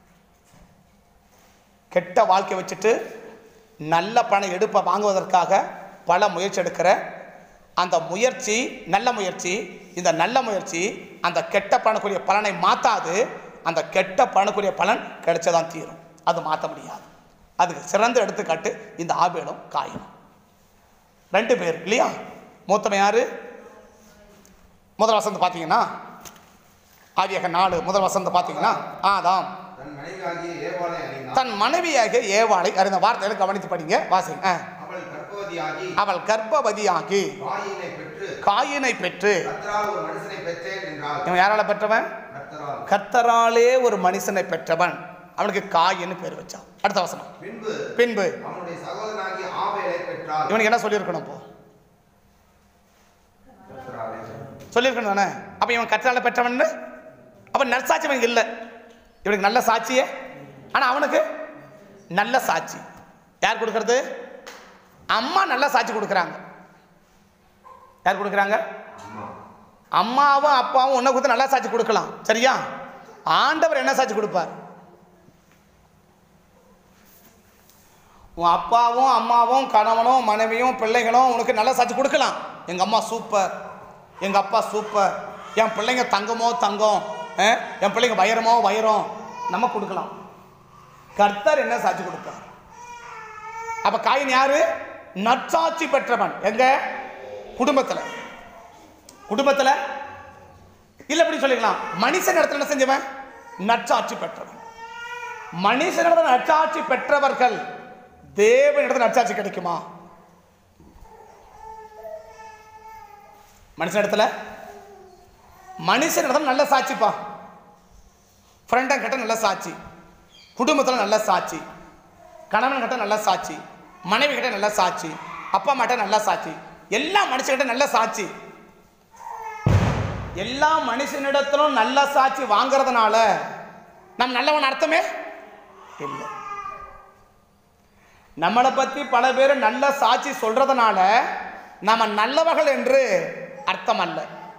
கெட்ட வாழ்க்கை வச்சுட்டு நல்ல பணம் எடுப்ப வாங்குவதற்காக பல முயற்சி எடுக்கிற அந்த முயற்சி நல்ல முயற்சி இந்த நல்ல முயற்சி அந்த கெட்ட பலனுக்குரிய பலனை மாற்றாது அந்த கெட்ட பலனுக்குரிய பலன் கிடைச்சதான் தீரும் அது மாற்ற முடியாது அதுக்கு சிறந்த எடுத்துக்காட்டு இந்த ஆபேலும் காயும் ரெண்டு பேர் இல்லையா மூத்தவன் யாரு முதல் வசந்த பார்த்தீங்கன்னா ஆதியாக நாலு முதல் வசந்த பார்த்தீங்கன்னா ஆதாம் தன் மனைவியாகிய ஏவாளை அறிந்தான் தன் மனைவியாக ஏவாளை அறிந்த வார்த்தைகளை கவனித்து படிங்க வாசிங்க ஆ. அவள் கர்ப்பவதியாகி அவள் கர்ப்பவதியாகி காயினை பெற்று காயினை பெற்று கர்த்தரால் ஒரு மனுஷனை பெற்றேன் என்றாள் இவன் யாரால பெற்றவன் கர்த்தரால் கர்த்தராலே ஒரு மனுஷனை பெற்றவன் அவனுக்கு காயின்னு பேர் வச்சான் அடுத்த வசனம் பின்பு பின்பு அவனுடைய சகோதரனாகிய ஆபேலை பெற்றாள் இவனுக்கு என்ன சொல்லியிருக்கணும் இப்போ கர்த்தராலே. சொல்லியிருக்கணும் தானே அப்போ இவன் கற்றால பெற்றவன் அப்போ நற்சாட்சி இவனுக்கு இல்லை இவனுக்கு நல்ல சாட்சியே ஆனால் அவனுக்கு நல்ல சாட்சி யார் கொடுக்கறது அம்மா நல்ல சாட்சி கொடுக்குறாங்க யார் கொடுக்குறாங்க அம்மா அம்மாவும் அப்பாவும் உன்னை கொடுத்து நல்ல சாட்சி கொடுக்கலாம் சரியா ஆண்டவர் என்ன சாட்சி கொடுப்பார் உன் அப்பாவும் அம்மாவும் கணவனும் மனைவியும் பிள்ளைகளும் உனக்கு நல்ல சாட்சி கொடுக்கலாம் எங்கள் அம்மா சூப்பர் எங்கள் அப்பா சூப்பர் என் பிள்ளைங்க தங்கமோ தங்கம் அஹ், என் பிள்ளைங்க வைரமோ வைரம் நம்ம கொடுக்கலாம் கர்த்தர் என்ன சாட்சி கொடுப்பார் அப்ப காயின் யாரு நற்சாட்சி பெற்றவன் எங்க குடும்பத்துல குடும்பத்துல இல்ல எப்படி சொல்லிக்கலாம் மனுஷன் இடத்துல என்ன செஞ்சவன் நற்சாட்சி பெற்றவன் மனுஷனிடத்தில் நற்சாட்சி பெற்றவர்கள் தேவனிடத்தில் நற்சாட்சி கிடைக்குமா மனுஷனிடத்துல மனுஷனிடத்துல நல்ல சாட்சிப்பா ஃப்ரெண்டன் கிட்ட நல்ல சாட்சி குடும்பத்தில் நல்ல சாட்சி கணவன் கிட்ட நல்ல சாட்சி மனைவி கிட்ட நல்ல சாட்சி அப்பா அம்மா கிட்ட நல்ல சாட்சி எல்லா மனுஷங்கிட்ட நல்ல சாட்சி எல்லா மனுஷனிடத்திலும் நல்ல சாட்சி வாங்குறதுனால நம் நல்லவன் அர்த்தமே இல்லை நம்மளை பத்தி பல பேர் நல்ல சாட்சி சொல்றதுனால நாம நல்லவர்கள் என்று அர்த்தம் அல்ல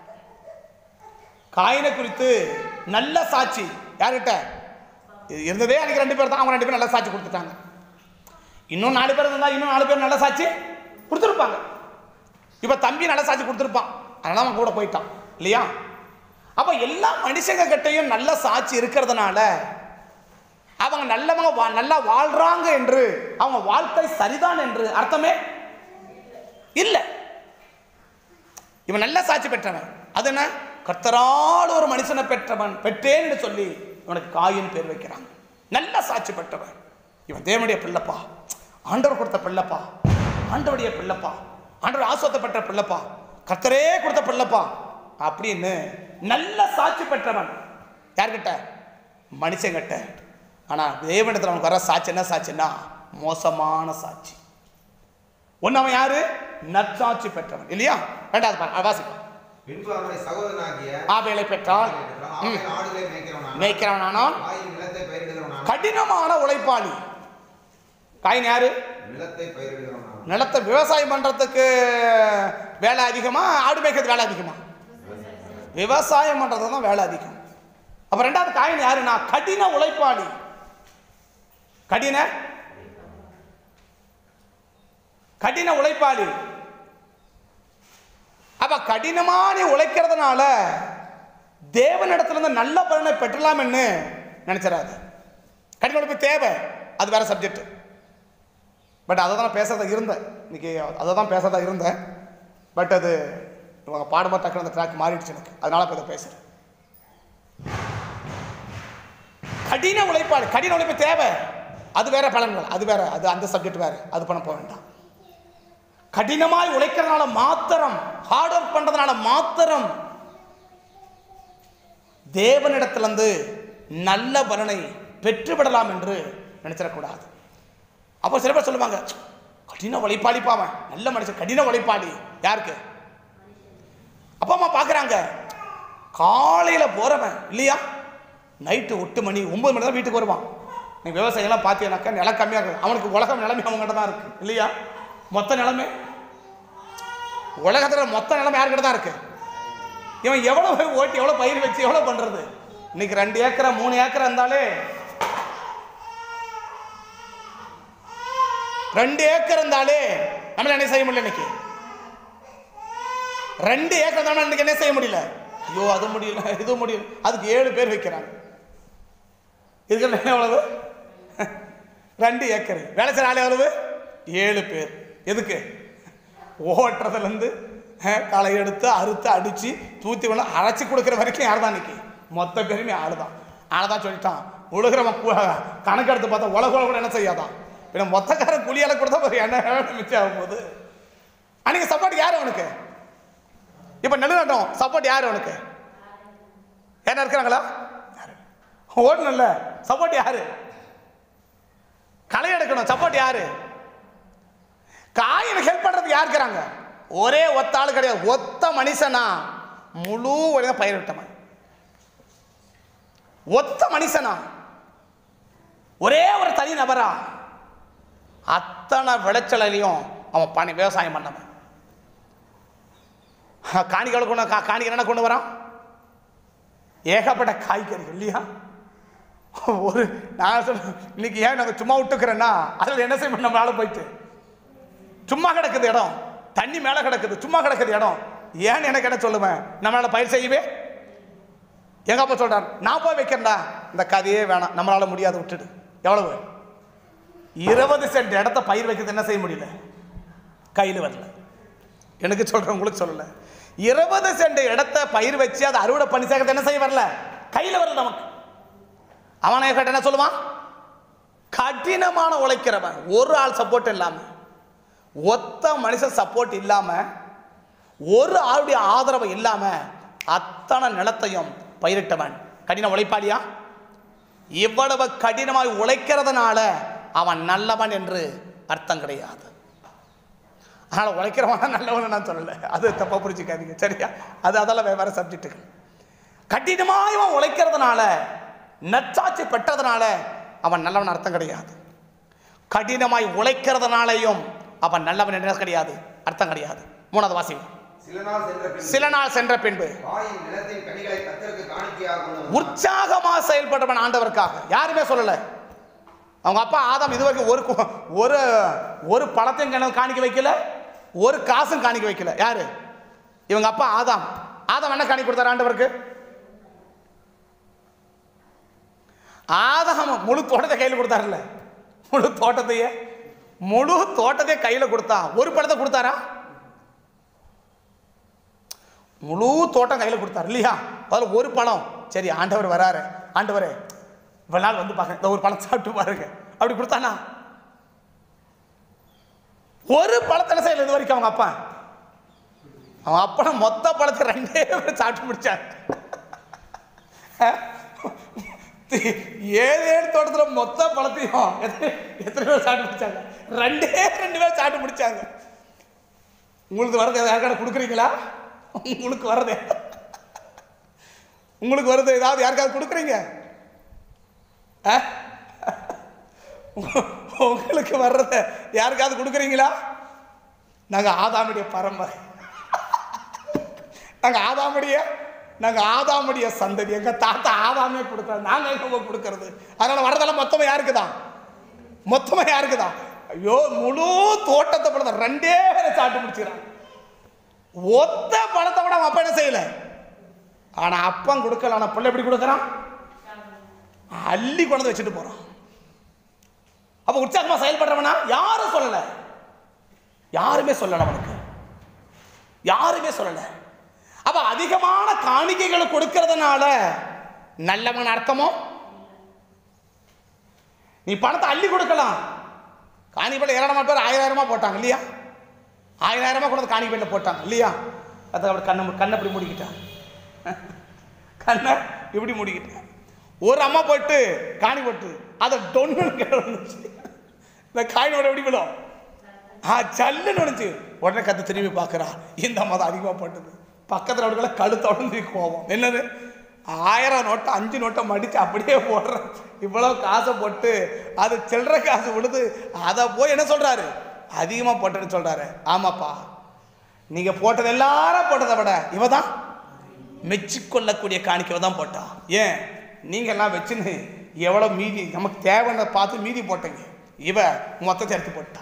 காயினை குறித்து நல்ல சாட்சி யார்கிட்ட இது இருந்ததே அன்னைக்கு ரெண்டு பேர் தான் அவங்க ரெண்டு பேரும் நல்ல சாட்சி கொடுத்துட்டாங்க இன்னும் நாலு பேர் இருந்தா இன்னும் நாலு பேர் நல்ல சாட்சி கொடுத்துருப்பாங்க இப்போ தம்பி நல்ல சாட்சி கொடுத்துருப்பான் அதனால அவன் கூட போயிட்டான் இல்லையா அப்போ எல்லா மனுஷங்க கிட்டையும் நல்ல சாட்சி இருக்கிறதுனால அவங்க நல்லவங்க வா- நல்லா வாழ்றாங்க என்று அவங்க வாழ்க்கை சரிதான் என்று அர்த்தமே இல்லை இவன் நல்ல சாட்சி பெற்றவன் அது என்ன கர்த்தரால் ஒரு மனுஷனை பெற்றவன் பெற்றேன் என்று சொல்லி இவனுக்கு காயின் பேர் வைக்கிறாங்க நல்ல சாட்சி பெற்றவன் இவன் தேவனுடைய பிள்ளைப்பா ஆண்டவர் கொடுத்த பிள்ளைப்பா ஆண்டவருடைய பிள்ளைப்பா ஆண்டவர் ஆசோத்த பெற்ற பிள்ளைப்பா கர்த்தரே கொடுத்த பிள்ளைப்பா அப்படின்னு நல்ல சாட்சி பெற்றவன் யார்கிட்ட மனுஷங்கிட்ட ஆனால் தேவனிடத்தில் அவனுக்கு வர சாட்சி என்ன சாட்சின்னா மோசமான சாட்சி ஒன்று அவன் யாரு நற்சாட்சி பெற்றவன் இல்லையா ரெண்டாவது பாரு, வாசிப்போம் பின்பு அவனுடைய சகோதரனாகிய ஆபேலை பெற்றால் ஆபேல் ஆடுகளை மேய்க்கிறவனானான். மேய்க்கிறவனானால் காயின் நிலத்தை பயிரிடுகிறவனானான். கடினமான உழைப்பாளி காயின் யாரு நிலத்தை பயிரிடுகிறவனானான். நிலத்தை விவசாயம் பண்றதுக்கு வேலை அதிகமா ஆடு மேய்க்கிறது வேலை அதிகமா விவசாயம் பண்றது தான் வேலை அதிகம் அப்ப ரெண்டாவது காயின் யாருன்னா கடின உழைப்பாளி கடின கடின உழைப்பாளி அப்ப கடினமா நீ உழைக்கிறதுனால தேவனிடத்துல இருந்து நல்ல பலனை பெற்றலாம்னு நினைச்சிடாது கடின உழைப்பு தேவை அது வேற சப்ஜெக்ட் பட் அதை தான் பேசுறதா இருந்தேன் இன்னைக்கு அதை தான் பேசுறதா இருந்தேன் பட் அது இவங்க பாடும்போது டக்குனு அந்த ட்ராக் மாறிடுச்சு எனக்கு அதனால இப்போ இதை பேசுகிறேன் கடின உழைப்பாடு கடின உழைப்பு தேவை அது வேற பலன்கள் அது வேற அது அந்த சப்ஜெக்ட் வேற அது பண்ண போக வேண்டாம் கடினமாய் உழைக்கிறதுனால மாத்திரம் ஹார்ட் ஒர்க் பண்றதுனால மாத்திரம் தேவனிடத்திலிருந்து நல்ல பலனை பெற்றுவிடலாம் என்று நினைச்சிடக்கூடாது அப்போ சில பேர் சொல்லுவாங்க கடின உழைப்பாளி பாவன் நல்ல மனுஷன் கடின உழைப்பாளி யாருக்கு அப்பா அம்மா பார்க்குறாங்க காலையில் போகிறவன் இல்லையா நைட்டு எட்டு மணி ஒன்பது மணி தான் வீட்டுக்கு வருவான் நீ விவசாயம்லாம் பார்த்தீங்கன்னாக்கா நிலம் கம்மியாக இருக்குது அவனுக்கு உலகம் நிலைமை அவங்ககிட்ட தான் இருக்குது இல்லையா மொத்த நிலைமை உலகத்தில் மொத்த நிலைமை யார்கிட்ட தான் இருக்குது இவன் எவ்வளோ ஓட்டி எவ்வளோ பயிர் வச்சு எவ்வளோ பண்ணுறது இன்னைக்கு ரெண்டு ஏக்கரா மூணு ஏக்கரா இருந்தாலே ரெண்டு ஏக்கர் இருந்தாலே நம்மள என்ன செய்ய முடியல இன்னைக்கு ரெண்டு ஏக்கர் இருந்தாலும் இன்னைக்கு என்ன செய்ய முடியல ஐயோ அது முடியல இது முடியல அதுக்கு ஏழு பேர் வைக்கிறாங்க இருக்கிற நிலை எவ்வளவு ரெண்டு ஏக்கர் வேலை செய்கிற ஆள் எவ்வளவு ஏழு பேர் எதுக்கு ஓட்டுறதுலேருந்து களை எடுத்து அறுத்து அடித்து தூத்தி வேணும் அரைச்சி கொடுக்குற வரைக்கும் யார் தான் இன்னைக்கு மொத்த பேருமே ஆள் தான் ஆள் தான் சொல்லிட்டான் உழுகிறவன் கு- கணக்கு எடுத்து பார்த்தா உலக கூட என்ன செய்யாதான் பின்ன மொத்தக்காரன் குழியால கொடுத்தா ஒரு எண்ணெய் மிச்சம் ஆகும்போது அன்னைக்கு சப்போர்ட் யார் அவனுக்கு இப்போ நெடுநட்டம் சப்போர்ட் யார் அவனுக்கு யாரா இருக்கிறாங்களா ஓடணும்ல சப்போர்ட் யாரு களை எடுக்கணும் சப்போர்ட் யாரு காயின் ஹெல்ப் பண்றது யார் இருக்கிறாங்க ஒரே ஒத்த ஆள் கிடையாது ஒத்த மனுஷனா முழு உலக பயிரிட்டவன் ஒத்த மனுஷனா ஒரே ஒரு தனி நபரா அத்தனை விளைச்சலையும் அவன் பண்ணி விவசாயம் பண்ணவன் காணிகளை கொண்டு கா- காணிக்கை என்ன கொண்டு வரான் ஏகப்பட்ட காய்கறிகள் இல்லையா ஒரு நான் சொல்ல இன்னைக்கு ஏன் நாங்கள் சும்மா விட்டுக்கிறேன்னா அதில் என்ன செய்ய நம்மளால போயிட்டு சும்மா கிடக்குது இடம் தண்ணி மேலே கிடக்குது சும்மா கிடக்குது இடம் ஏன்னு எனக்கு என்ன சொல்லுவேன் நம்மளால பயிர் செய்யவே எங்க அப்பா சொல்றார் நான் போய் வைக்கிறேன்டா இந்த கதையே வேணாம் நம்மளால முடியாது விட்டுடு எவ்வளவு இருபது சென்ட் இடத்த பயிர் வைக்கிறது என்ன செய்ய முடியல கையில் வரல எனக்கு சொல்றேன் உங்களுக்கு சொல்லல இருபது சென்ட் இடத்த பயிர் வச்சு அதை அறுவடை பண்ணி சேர்க்கறது என்ன செய்ய வரல கையில் வரல நமக்கு அவனை கேட்ட என்ன சொல்லுவான் கடினமான உழைக்கிறவன் ஒரு ஆள் சப்போர்ட் இல்லாம ஒத்த மனுஷன் சப்போர்ட் இல்லாம ஒரு ஆளுடைய ஆதரவு இல்லாம அத்தனை நிலத்தையும் பயிரிட்டவன் கடின உழைப்பாளியா இவ்வளவு கடினமாய் உழைக்கிறதுனால அவன் நல்லவன் என்று அர்த்தம் கிடையாது அதனால் உழைக்கிறவன் நல்லவன் நான் சொல்லலை அது தப்பாக புரிஞ்சுக்காதீங்க சரியா அது அதெல்லாம் வேற சப்ஜெக்ட்டுகள் கடினமாக இவன் உழைக்கிறதுனால நற்சாட்சி பெற்றதுனால அவன் நல்லவன் அர்த்தம் கிடையாது கடினமாய் உழைக்கிறதுனாலையும் அவன் நல்லவன் என்று கிடையாது அர்த்தம் கிடையாது மூணாவது வாசி சில நாள் சென்ற பின் சில நாள் சென்ற பின்பு காயின் நிலத்தின் கனிகளை கத்தருக்கு காணிக்கையாக கொண்டு வந்தான். உற்சாகமா செயல்பட்டவன் ஆண்டவருக்காக யாருமே சொல்லல அவங்க அப்பா ஆதாம் இது வரைக்கும் ஒரு கு- ஒரு ஒரு பழத்தையும் கிணறு காணிக்க வைக்கல ஒரு காசும் காணிக்க வைக்கல யாரு இவங்க அப்பா ஆதாம் ஆதாம் என்ன காணிக்க கொடுத்தாரு ஆண்டவருக்கு ஆதாம் முழு தோட்டத்தை கையில் கொடுத்தாருல்ல முழு தோட்டத்தையே முழு தோட்டத்தையே கையில் கொடுத்தா ஒரு பழத்தை கொடுத்தாரா முழு தோட்டம் கையில் கொடுத்தாரு இல்லையா அதில் ஒரு பழம் சரி ஆண்டவர் வராரு ஆண்டவரே இவ்வளவு நாள் வந்து பாருங்க இந்த ஒரு பழம் சாப்பிட்டு பாருங்க அப்படி கொடுத்தானா ஒரு பழத்தை செய்யல இது வரைக்கும் அவங்க அப்பா அவன் அப்பா மொத்த பழத்தை ரெண்டே பேர் சாப்பிட்டு முடிச்சாங்க ஏழு ஏழு தோட்டத்தில் மொத்த பழத்தையும் எத்தனை எத்தனை பேர் சாப்பிட்டு முடிச்சாங்க ரெண்டே ரெண்டு பேர் சாப்பிட்டு முடிச்சாங்க உங்களுக்கு வரது யாருக்கான கொடுக்குறீங்களா உங்களுக்கு வரது உங்களுக்கு வருது ஏதாவது யாருக்காவது கொடுக்குறீங்க ஆ? உங்களுக்கு வர்றத யாருக்காவது கொடுக்குறீங்களா நாங்கள் ஆதாமுடைய பரம்பரை நாங்கள் ஆதாமுடைய நாங்கள் ஆதாமுடைய சந்ததி எங்கள் தாத்தா ஆதாமே கொடுக்குறோம் நாங்கள் எங்க கொடுக்கறது அதனால் வரதெல்லாம் மொத்தமாக யாருக்கு தான் மொத்தமாக யாருக்கு தான் ஐயோ முழு தோட்டத்தை பழத்தை ரெண்டே பேரை சாப்பிட்டு முடிச்சுக்கிறான் ஒத்த பழத்தை கூட அவன் அப்பா என்ன செய்யல ஆனா அப்பன் கொடுக்கல ஆனா பிள்ளை எப்படி கொடுக்கறான் அள்ளி கொண்டு வச்சுட்டு போறான் அப்ப உற்சாகமா செயல்படுறவனா யாரும் சொல்லல யாருமே சொல்லல அவனுக்கு யாருமே சொல்லல அப்ப அதிகமான காணிக்கைகளை கொடுக்கறதுனால நல்லவன் அர்த்தமோ நீ பணத்தை அள்ளி கொடுக்கலாம் காணிப்பையில் ஏராளமான பேர் ஆயிரமா போட்டாங்க இல்லையா ஆயிரமா கொண்டு வந்து காணிப்பையில் போட்டாங்க இல்லையா அதை அவர் கண்ணை மூ- கண்ணை இப்படி மூடிக்கிட்டான் கண்ணை இப்படி மூடிக்கிட்டான் ஒரு அம்மா போட்டு காணி போட்டு அதை டொன்னு வந்துச்சு இந்த காயினோட எப்படி விடும் ஆ சல்லுன்னு வந்துச்சு உடனே கத்து திரும்பி பார்க்குறா இந்த அம்மா தான் அதிகமாக போட்டது பக்கத்தில் அவடுகளை கழுத்த உடனே கோவம் என்னது ஆயிரம் நோட்டை அஞ்சு நோட்டை மடித்து அப்படியே போடுறேன் இவ்வளோ காசை போட்டு அது சில்லற காசு விடுது அதை போய் என்ன சொல்கிறாரு அதிகமாக போட்டேன்னு சொல்கிறாரு ஆமாப்பா நீங்கள் போட்டது எல்லாரும் போட்டதை விட இவ தான் மெச்சிக்கொள்ளக்கூடிய காணிக்கை தான் போட்டா ஏன் நீங்க எல்லாம் வச்சுன்னு எவ்வளோ மீதி நமக்கு தேவைன்னு பார்த்து மீதி போட்டீங்க இவ மொத்தத்தை எடுத்து போட்டா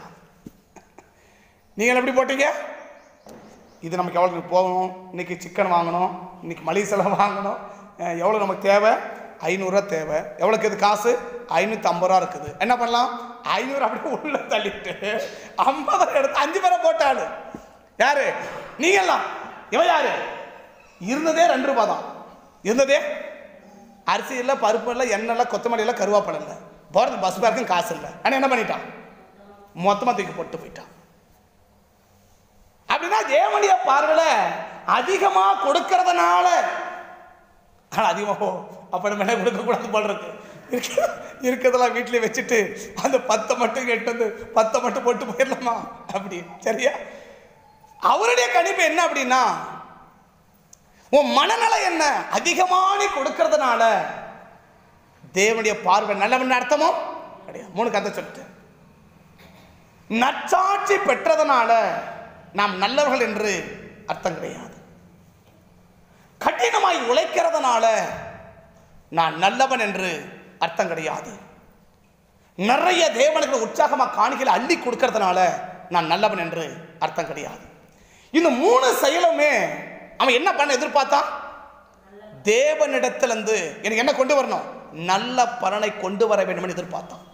நீங்கள் எப்படி போட்டீங்க இது நமக்கு எவ்வளோ போகணும் இன்னைக்கு சிக்கன் வாங்கணும் இன்னைக்கு மளிகை செலவு வாங்கணும் அஹ் எவ்வளோ நமக்கு தேவை ஐநூறுரூவா தேவை எவ்வளோக்கு இது காசு ஐநூற்றி ஐம்பது ரூபா இருக்குது என்ன பண்ணலாம் ஐநூறு அப்படியே உள்ள தள்ளிட்டு ஐம்பது எடுத்து அஞ்சு பேரை போட்டாள் யாரு நீங்கெல்லாம் இவன் யாரு இருந்ததே ரெண்டு ரூபா தான் இருந்ததே அரிசி இல்லை பருப்பு இல்லை எண்ணெய் இல்லை கொத்தமல்லி இல்லை கருவேப்பிலை இல்லை போகிறது பஸ் பேருக்கும் காசு இல்லை ஆனால் என்ன பண்ணிட்டான் மொத்தமாக தூக்கி போட்டு போயிட்டான் அப்படின்னா தேவனுடைய பார்வையில் அதிகமாக கொடுக்கறதுனால ஆனால் அதிகமாக அப்போ நம்ம என்ன கொடுக்கக்கூடாது போல இருக்கு இருக்க- இருக்கிறதெல்லாம் வீட்டிலே வச்சுட்டு அந்த பத்தை மட்டும் கேட்டு வந்து பத்தை மட்டும் போட்டு போயிடலாமா அப்படி சரியா அவருடைய கணிப்பு என்ன அப்படின்னா உன் மனநல என்ன அதிகமாக நீ கொடுக்கறதுனால தேவனுடைய பார்வை நல்லவன் அர்த்தமோ கிடையாது மூணு கதை சொல்லிட்டேன் நற்சாட்சி பெற்றதனால நாம் நல்லவர்கள் என்று அர்த்தம் கிடையாது கடினமாய் உழைக்கிறதுனால நான் நல்லவன் என்று அர்த்தம் கிடையாது நிறைய தேவனுக்கு உற்சாகமா காணிக்கைகளை அள்ளி கொடுக்கறதுனால நான் நல்லவன் என்று அர்த்தம் கிடையாது இந்த மூணு செயலுமே அவன் என்ன பண்ண எதிர்பார்த்தான் தேவனிடத்திலிருந்து எனக்கு என்ன கொண்டு வரணும் நல்ல பலனை கொண்டு வர வேண்டும் எதிர்பார்த்தான்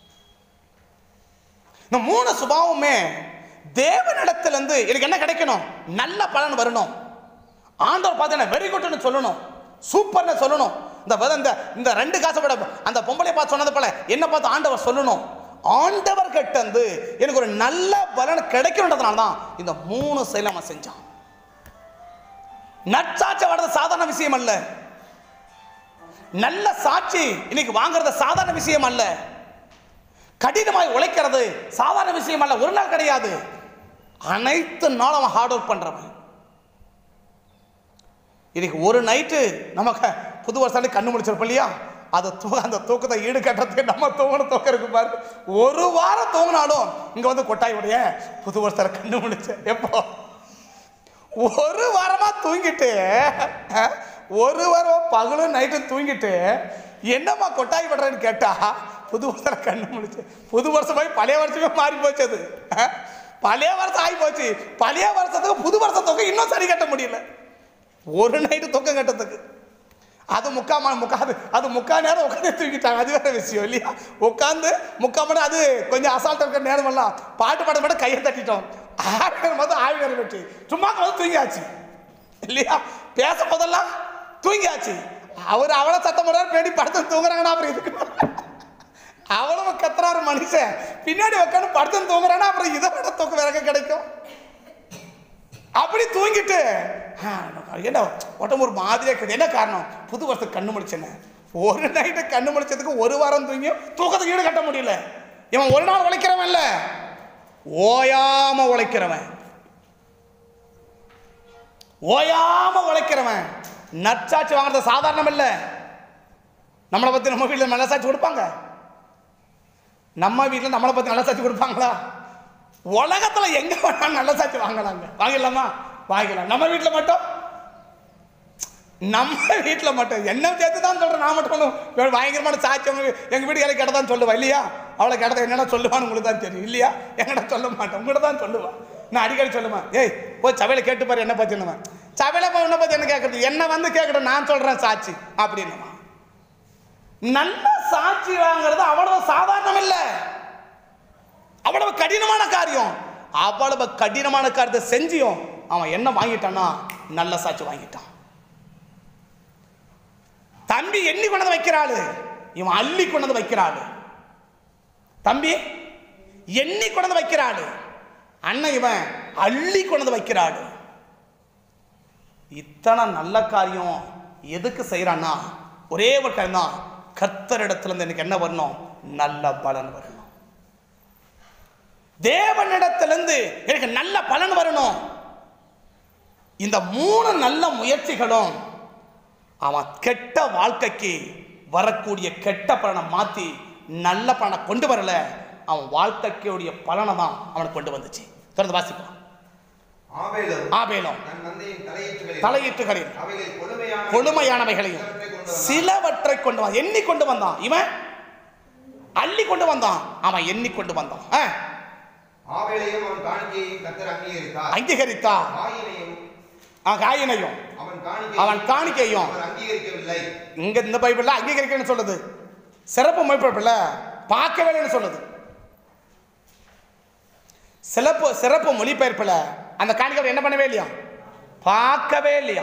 இந்த மூணு சுபாவமே தேவனிடத்திலிருந்து எனக்கு என்ன கிடைக்கணும் நல்ல பலன் வரணும் ஆண்டவர் பார்த்து வெரி குட்னு சொல்லணும் சூப்பர்னு சொல்லணும் இந்த வித- இந்த இந்த ரெண்டு காசை விட அந்த பொம்பளை பார்த்து சொன்னது போல என்ன பார்த்து ஆண்டவர் சொல்லணும் ஆண்டவர் கிட்ட இருந்து எனக்கு ஒரு நல்ல பலன் கிடைக்கணுன்றதுனால தான் இந்த மூணு செயலை அவன் செஞ்சான் நற்சாட்சி வர்றது சாதாரண விஷயம் அல்ல நல்ல சாட்சி இன்னைக்கு வாங்குறது சாதாரண விஷயம் அல்ல கடினமாய் உழைக்கிறது சாதாரண விஷயம் அல்ல ஒரு நாள் கிடையாது அனைத்து நாளும் அவன் ஹார்ட் ஒர்க் பண்றவன் இன்னைக்கு ஒரு நைட்டு நமக்கு புது வருஷம் கண்ணு முடிச்சிருப்போம் இல்லையா அதை தூ அந்த தூக்கத்தை ஈடு கட்டுறதுக்கு நம்ம தூங்கின தூக்கம் இருக்கு பாரு ஒரு வாரம் தூங்கினாலும் இங்க வந்து கொட்டாய் உடைய புது வருஷத்துல கண்ணு முடிச்ச எப்போ ஒரு வாரமா தூங்கிட்டு அஹ், ஒரு வாரம் பகலும் நைட்டும் தூங்கிட்டு என்னம்மா கொட்டாய் படுறேன்னு கேட்டா புது வருஷத்துல கண்ணு முடிச்சு புது வருஷம் போய் பழைய வருஷமே மாறி போச்சு அது அஹ், பழைய வருஷம் ஆகி போச்சு பழைய வருஷத்துக்கு புது வருஷ தொகை இன்னும் சரி கட்ட முடியல ஒரு நைட்டு தொக்கம் கட்டத்துக்கு அது முக்கா மணி முக்கா அது அது முக்கா நேரம் உட்காந்து தூக்கிட்டாங்க அது வேற விஷயம் இல்லையா உட்காந்து முக்கா மணி அது கொஞ்சம் அசால்ட்டாக இருக்கிற நேரம் எல்லாம் பாட்டு பாட மட்டும் கையை தட்டிட்டோம் ஆவினர் போது ஆவினர் வச்சு சும்மா போது தூங்கியாச்சு இல்லையா பேச போதெல்லாம் தூங்கியாச்சு அவர் அவளை சத்தம் போடுறாரு பின்னாடி படுத்து தூங்குறாங்கன்னா அப்புறம் இதுக்கு அவ்வளவு கத்துறாரு மனுஷன் பின்னாடி உட்காந்து படுத்து தூங்குறானா அப்புறம் இதை விட தூக்கம் வேற எங்க கிடைக்கும் அப்படி தூங்கிட்டு ஆ, என்ன உடம்பு ஒரு மாதிரியா இருக்குது என்ன காரணம் புது வருஷத்துக்கு கண்ணு முடிச்சேன்னு ஒரு நைட்டு கண்ணு முடிச்சதுக்கு ஒரு வாரம் தூங்கியும் தூக்கத்துக்கு ஈடு கட்ட முடியல இவன் ஒரு நாள் உழைக்கிறவன் இல்ல ஓயாம உழைக்கிறவன் ஓயாம உழைக்கிறவன் நற்சாட்சி வாங்குறது சாதாரணம் இல்ல நம்மளை பத்தி நம்ம வீட்டில் நல்ல சாட்சி கொடுப்பாங்க நம்ம வீட்டில் நம்மளை பத்தி நல்ல சாட்சி கொடுப்பாங்களா உலகத்துல எங்க வேணாலும் நல்ல சாட்சி வாங்கலாங்க வாங்கிடலாமா வாங்கிடலாம் நம்ம வீட்டில் மட்டும் நம்ம வீட்டில் மட்டும் என்ன சேர்த்து தான் சொல்கிறேன் நான் மட்டும் ஒண்ணும் வே- பயங்கரமான சாட்சி அவங்க எங்கள் வீடு எனக்கு தான் சொல்லுவா இல்லையா அவளை கிடத்த என்னடா சொல்லுவான்னு உங்களுக்கு தான் தெரியும் இல்லையா என்கிட்ட சொல்ல மாட்டேன் உங்கள்கிட்ட தான் சொல்லுவா நான் அடிக்கடி சொல்லுவேன் ஏய் போய் சபையில் கேட்டு பாரு என்ன பற்றி என்னவன் சபையில் போய் என்ன பற்றி என்ன கேட்குறது என்ன வந்து கேட்கட்டும் நான் சொல்கிறேன் சாட்சி அப்படின்னுமா நல்ல சாட்சி வாங்குறது அவ்வளவு சாதாரணம் இல்லை அவ்வளவு கடினமான காரியம் அவ்வளவு கடினமான காரியத்தை செஞ்சியும் அவன் என்ன வாங்கிட்டான்னா நல்ல சாட்சி வாங்கிட்டான் தம்பி எண்ணி கொண்டு வந்து வைக்கிறாளு இவன் அள்ளி கொண்டு வந்து வைக்கிறாளு தம்பி எண்ணி கொண்டு வந்து வைக்கிறாளு அண்ணன் இவன் அள்ளி கொண்டு வந்து வைக்கிறாளு இத்தனை நல்ல காரியம் எதுக்கு செய்யறான்னா ஒரே ஒரு காரியம் தான் கர்த்தரிடத்துல இருந்து எனக்கு என்ன வரணும் நல்ல பலன் வரணும் தேவனிடத்திலிருந்து எனக்கு நல்ல பலன் வரணும் இந்த மூணு நல்ல முயற்சிகளும் அவன் கெட்ட வாழ்க்கைக்கு வரக்கூடிய கெட்ட பலனை மாத்தி நல்ல பலனை கொண்டு வரல அவன் வாழ்க்கைக்குடைய பலனை தான் அவனுக்கு கொண்டு வந்துச்சு தொடர்ந்து வாசிப்பான் ஆபேலும் ஆபேலும் தன் தந்தையின் தலையீட்டுகளில் தலையீட்டுகளில் அவைகள் கொடுமையான கொழுமையானவைகளையும் சிலவற்றை கொண்டு வந்தான் எண்ணி கொண்டு வந்தான் இவன் அள்ளி கொண்டு வந்தான் அவன் எண்ணி கொண்டு வந்தான் ஆ, ஆபேலையும் அவன் காணிக்கையையும் கத்தர் அங்கீகரித்தார் அங்கீகரித்தா காயினையும் அவன் காயினையும் அவன் காணிக்கை அவன் காணிக்கையும் அவர் அங்கீகரிக்கவில்லை இங்க இந்த பைபிள்ல அங்கீகரிக்கணும்னு சொல்லுது சிறப்பு மொழிபெயர்ப்புல பார்க்கவேன்னு சொல்லுது சிறப்பு சிறப்பு மொழிபெயர்ப்புல அந்த காணிக்கை என்ன பண்ணவே இல்லையா பார்க்கவே இல்லையா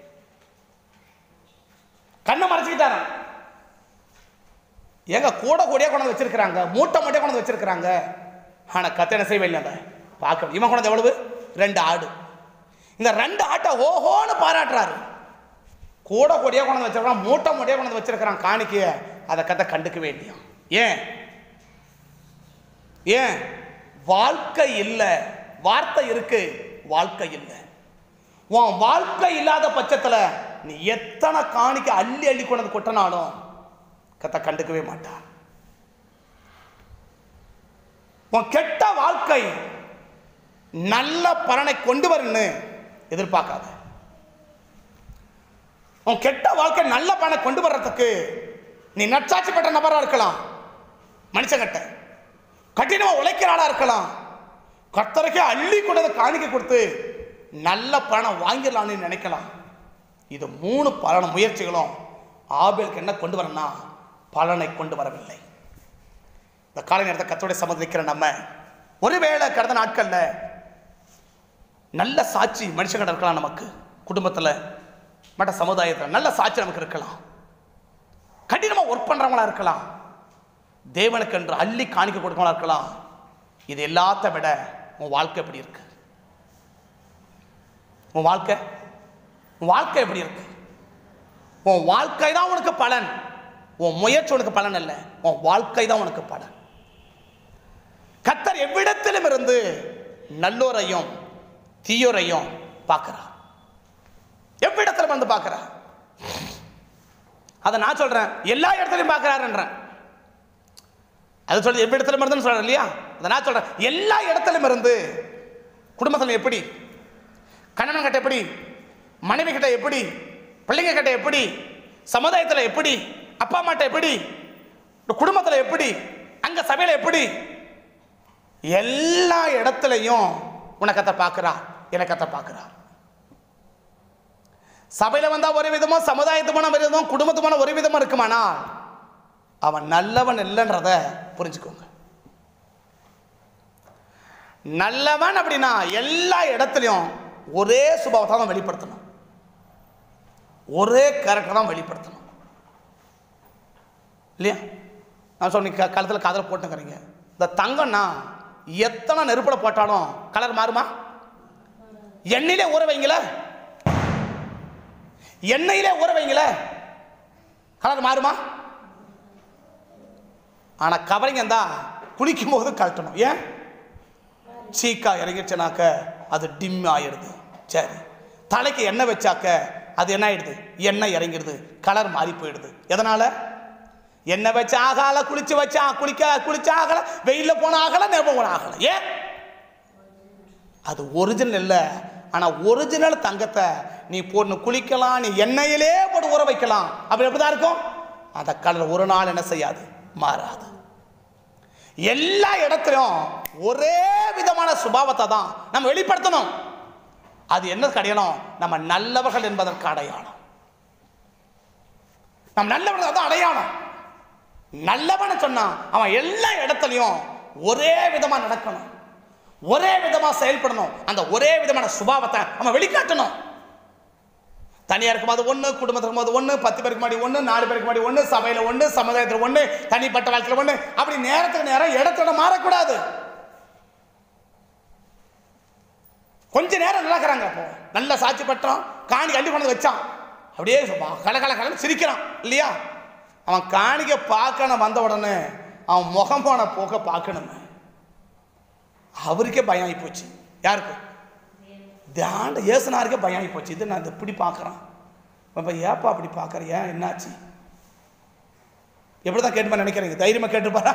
கண்ணை மறைச்சுக்கிட்டாராம் ஏங்க கூட கூடயே கொண்டு வந்து வச்சிருக்கிறாங்க மூட்டை மூட்டையை கொண்டு வந்து வச்சிருக்கிறாங்க ஆனா கத்த என்ன செய்வே இல்லைங்க பார்க்க இவன் கொண்டு வந்து எவ்வளவு ரெண்டு ஆடு இந்த ரெண்டு ஆட்டை ஓஹோன்னு பாராட்டுறாரு கூட கொடியாக கொண்டு வந்து வச்சிருக்கான் மூட்டை மூட்டையாக கொண்டு வந்து வச்சிருக்கிறான் காணிக்கைய அதை கதை கண்டுக்கவே இல்லையா ஏன் ஏன் வாழ்க்கை இல்லை வார்த்தை இருக்கு வாழ்க்கை இல்லை உன் வாழ்க்கை இல்லாத பட்சத்துல நீ எத்தனை காணிக்கை அள்ளி அள்ளி கொண்டு வந்து கொட்டினாலும் கத்தை கண்டுக்கவே மாட்டான் உன் கெட்ட வாழ்க்கை நல்ல பலனை கொண்டு வருன்னு எதிர்பார்க்காத உன் கெட்ட வாழ்க்கை நல்ல பலனை கொண்டு வர்றதுக்கு நீ நற்சாட்சி பெற்ற நபரா இருக்கலாம் மனுஷங்கிட்ட கடினமா உழைக்கிற ஆளா இருக்கலாம் கர்த்தருக்கே அள்ளி கொண்டு வந்து காணிக்கை கொடுத்து நல்ல பலனை வாங்கிடலாம்னு நினைக்கலாம் இது மூணு பலன முயற்சிகளும் ஆபேலுக்கு என்ன கொண்டு வரணும்னா பலனை கொண்டு வரவில்லை இந்த காலை நேரத்தை கத்தோடைய சம்மதிக்கிற நம்ம ஒருவேளை கடந்த நாட்கள்ல நல்ல சாட்சி மனுஷங்கிட்ட இருக்கலாம் நமக்கு குடும்பத்தில் மற்ற சமுதாயத்தில் நல்ல சாட்சி நமக்கு இருக்கலாம் கடினமாக ஒர்க் பண்ணுறவங்களா இருக்கலாம் தேவனுக்கு என்று அள்ளி காணிக்க கொடுக்கவங்களா இருக்கலாம் இது எல்லாத்த விட உன் வாழ்க்கை எப்படி இருக்கு உன் வாழ்க்கை உன் வாழ்க்கை எப்படி இருக்கு உன் வாழ்க்கை தான் உனக்கு பலன் உன் முயற்சி உனக்கு பலன் அல்ல உன் வாழ்க்கை தான் உனக்கு பலன் கத்தர் எவ்விடத்திலும் இருந்து நல்லோரையும் தீயோரையும் பார்க்கிறார் எவ்விடத்திலும் வந்து பார்க்கிறார் அதை நான் சொல்றேன் எல்லா இடத்துலையும் பார்க்கிறாருன்றேன் அது சொல்லி எவ்விடத்திலும் இருந்துன்னு சொல்றேன் இல்லையா அதை நான் சொல்றேன் எல்லா இடத்திலும் இருந்து குடும்பத்தில் எப்படி கணவன் கிட்ட எப்படி மனைவி கிட்ட எப்படி பிள்ளைங்க கிட்ட எப்படி சமுதாயத்தில் எப்படி அப்பா அம்மாட்ட எப்படி குடும்பத்தில் எப்படி அங்க சபையில் எப்படி எல்லா இடத்துலையும் உன்னை கத்த பார்க்கிறா என்னை கத்த பார்க்கிறா சபையில் வந்தா ஒரு விதமும் சமுதாயத்துமான ஒரு விதமும் குடும்பத்துமான ஒரு விதமும் இருக்குமானா அவன் நல்லவன் இல்லைன்றத புரிஞ்சுக்கோங்க நல்லவன் அப்படின்னா எல்லா இடத்துலையும் ஒரே சுபாவத்தை தான் வெளிப்படுத்தணும் ஒரே கேரக்டர் தான் வெளிப்படுத்தணும் இல்லையா நான் சொன்ன க கழுத்தில் காதில் போட்டுக்கிறீங்க இந்த தங்கம்னா எத்தனை நெருப்பில் போட்டாலும் கலர் மாறுமா எண்ணெயிலே ஊற வைங்கள எண்ணெயிலே ஊற வைங்கள கலர் மாறுமா ஆனால் கவரிங்க தான் குளிக்கும் போது கழட்டணும் ஏன் சீக்கா இறங்கிடுச்சுனாக்க அது டிம் ஆயிடுது சரி தலைக்கு எண்ணெய் வச்சாக்க அது என்ன ஆயிடுது எண்ணெய் இறங்கிடுது கலர் மாறி போயிடுது எதனால எண்ணெய் வச்சு ஆகால குளிச்சு வச்சா குளிக்க குளிச்சு ஆகல வெயில்ல போன ஆகல நெருப்பு போன ஆகல ஏன் அது ஒரிஜினல் இல்லை ஆனால் ஒரிஜினல் தங்கத்தை நீ போட்டு குளிக்கலாம் நீ எண்ணெயிலே போட்டு ஊற வைக்கலாம் அப்படி எப்படிதான் இருக்கும் அந்த கலர் ஒரு நாள் என்ன செய்யாது மாறாது எல்லா இடத்துலையும் ஒரே விதமான சுபாவத்தை தான் நம்ம வெளிப்படுத்தணும் அது என்ன அடையாளம் நம்ம நல்லவர்கள் என்பதற்கு அடையாளம் நம்ம நல்லவர்கள் தான் அடையாளம் நல்லவனை சொன்னா அவன் எல்லா இடத்துலையும் ஒரே விதமா நடக்கணும் ஒரே விதமா செயல்படணும் அந்த ஒரே விதமான சுபாவத்தை அவன் வெளிக்காட்டணும் தனியா இருக்கும்போது ஒன்று குடும்பத்தில் இருக்கும்போது ஒன்று பத்து பேருக்கு முன்னாடி ஒன்று நாலு பேருக்கு முன்னாடி ஒன்று சபையில் ஒன்று சமுதாயத்தில் ஒன்று தனிப்பட்ட வாழ்க்கையில் ஒன்று அப்படி நேரத்துக்கு நேரம் இடத்தோட மாறக்கூடாது கொஞ்ச நேரம் நடக்கிறாங்க அப்போ நல்ல சாட்சி பட்டம் காணி அள்ளி கொண்டு வந்து வச்சான் அப்படியே சும்மா கல கல கலன்னு சிரிக்கிறான் இல்லையா அவன் காணிக்க பார்க்கணும் வந்த உடனே அவன் முகம் போன போக்க பார்க்கணுமே அவருக்கே பயம் ஆகி போச்சு யாருக்கு தியான ஏசுனாருக்கே பயம் ஆகி போச்சு இது நான் இதை இப்படி பார்க்குறேன் அப்போ ஏப்பா அப்படி பார்க்குறேன் ஏன் என்னாச்சு எப்படி தான் கேட்டுப்பா நினைக்கிறீங்க தைரியமாக கேட்டுப்பாரா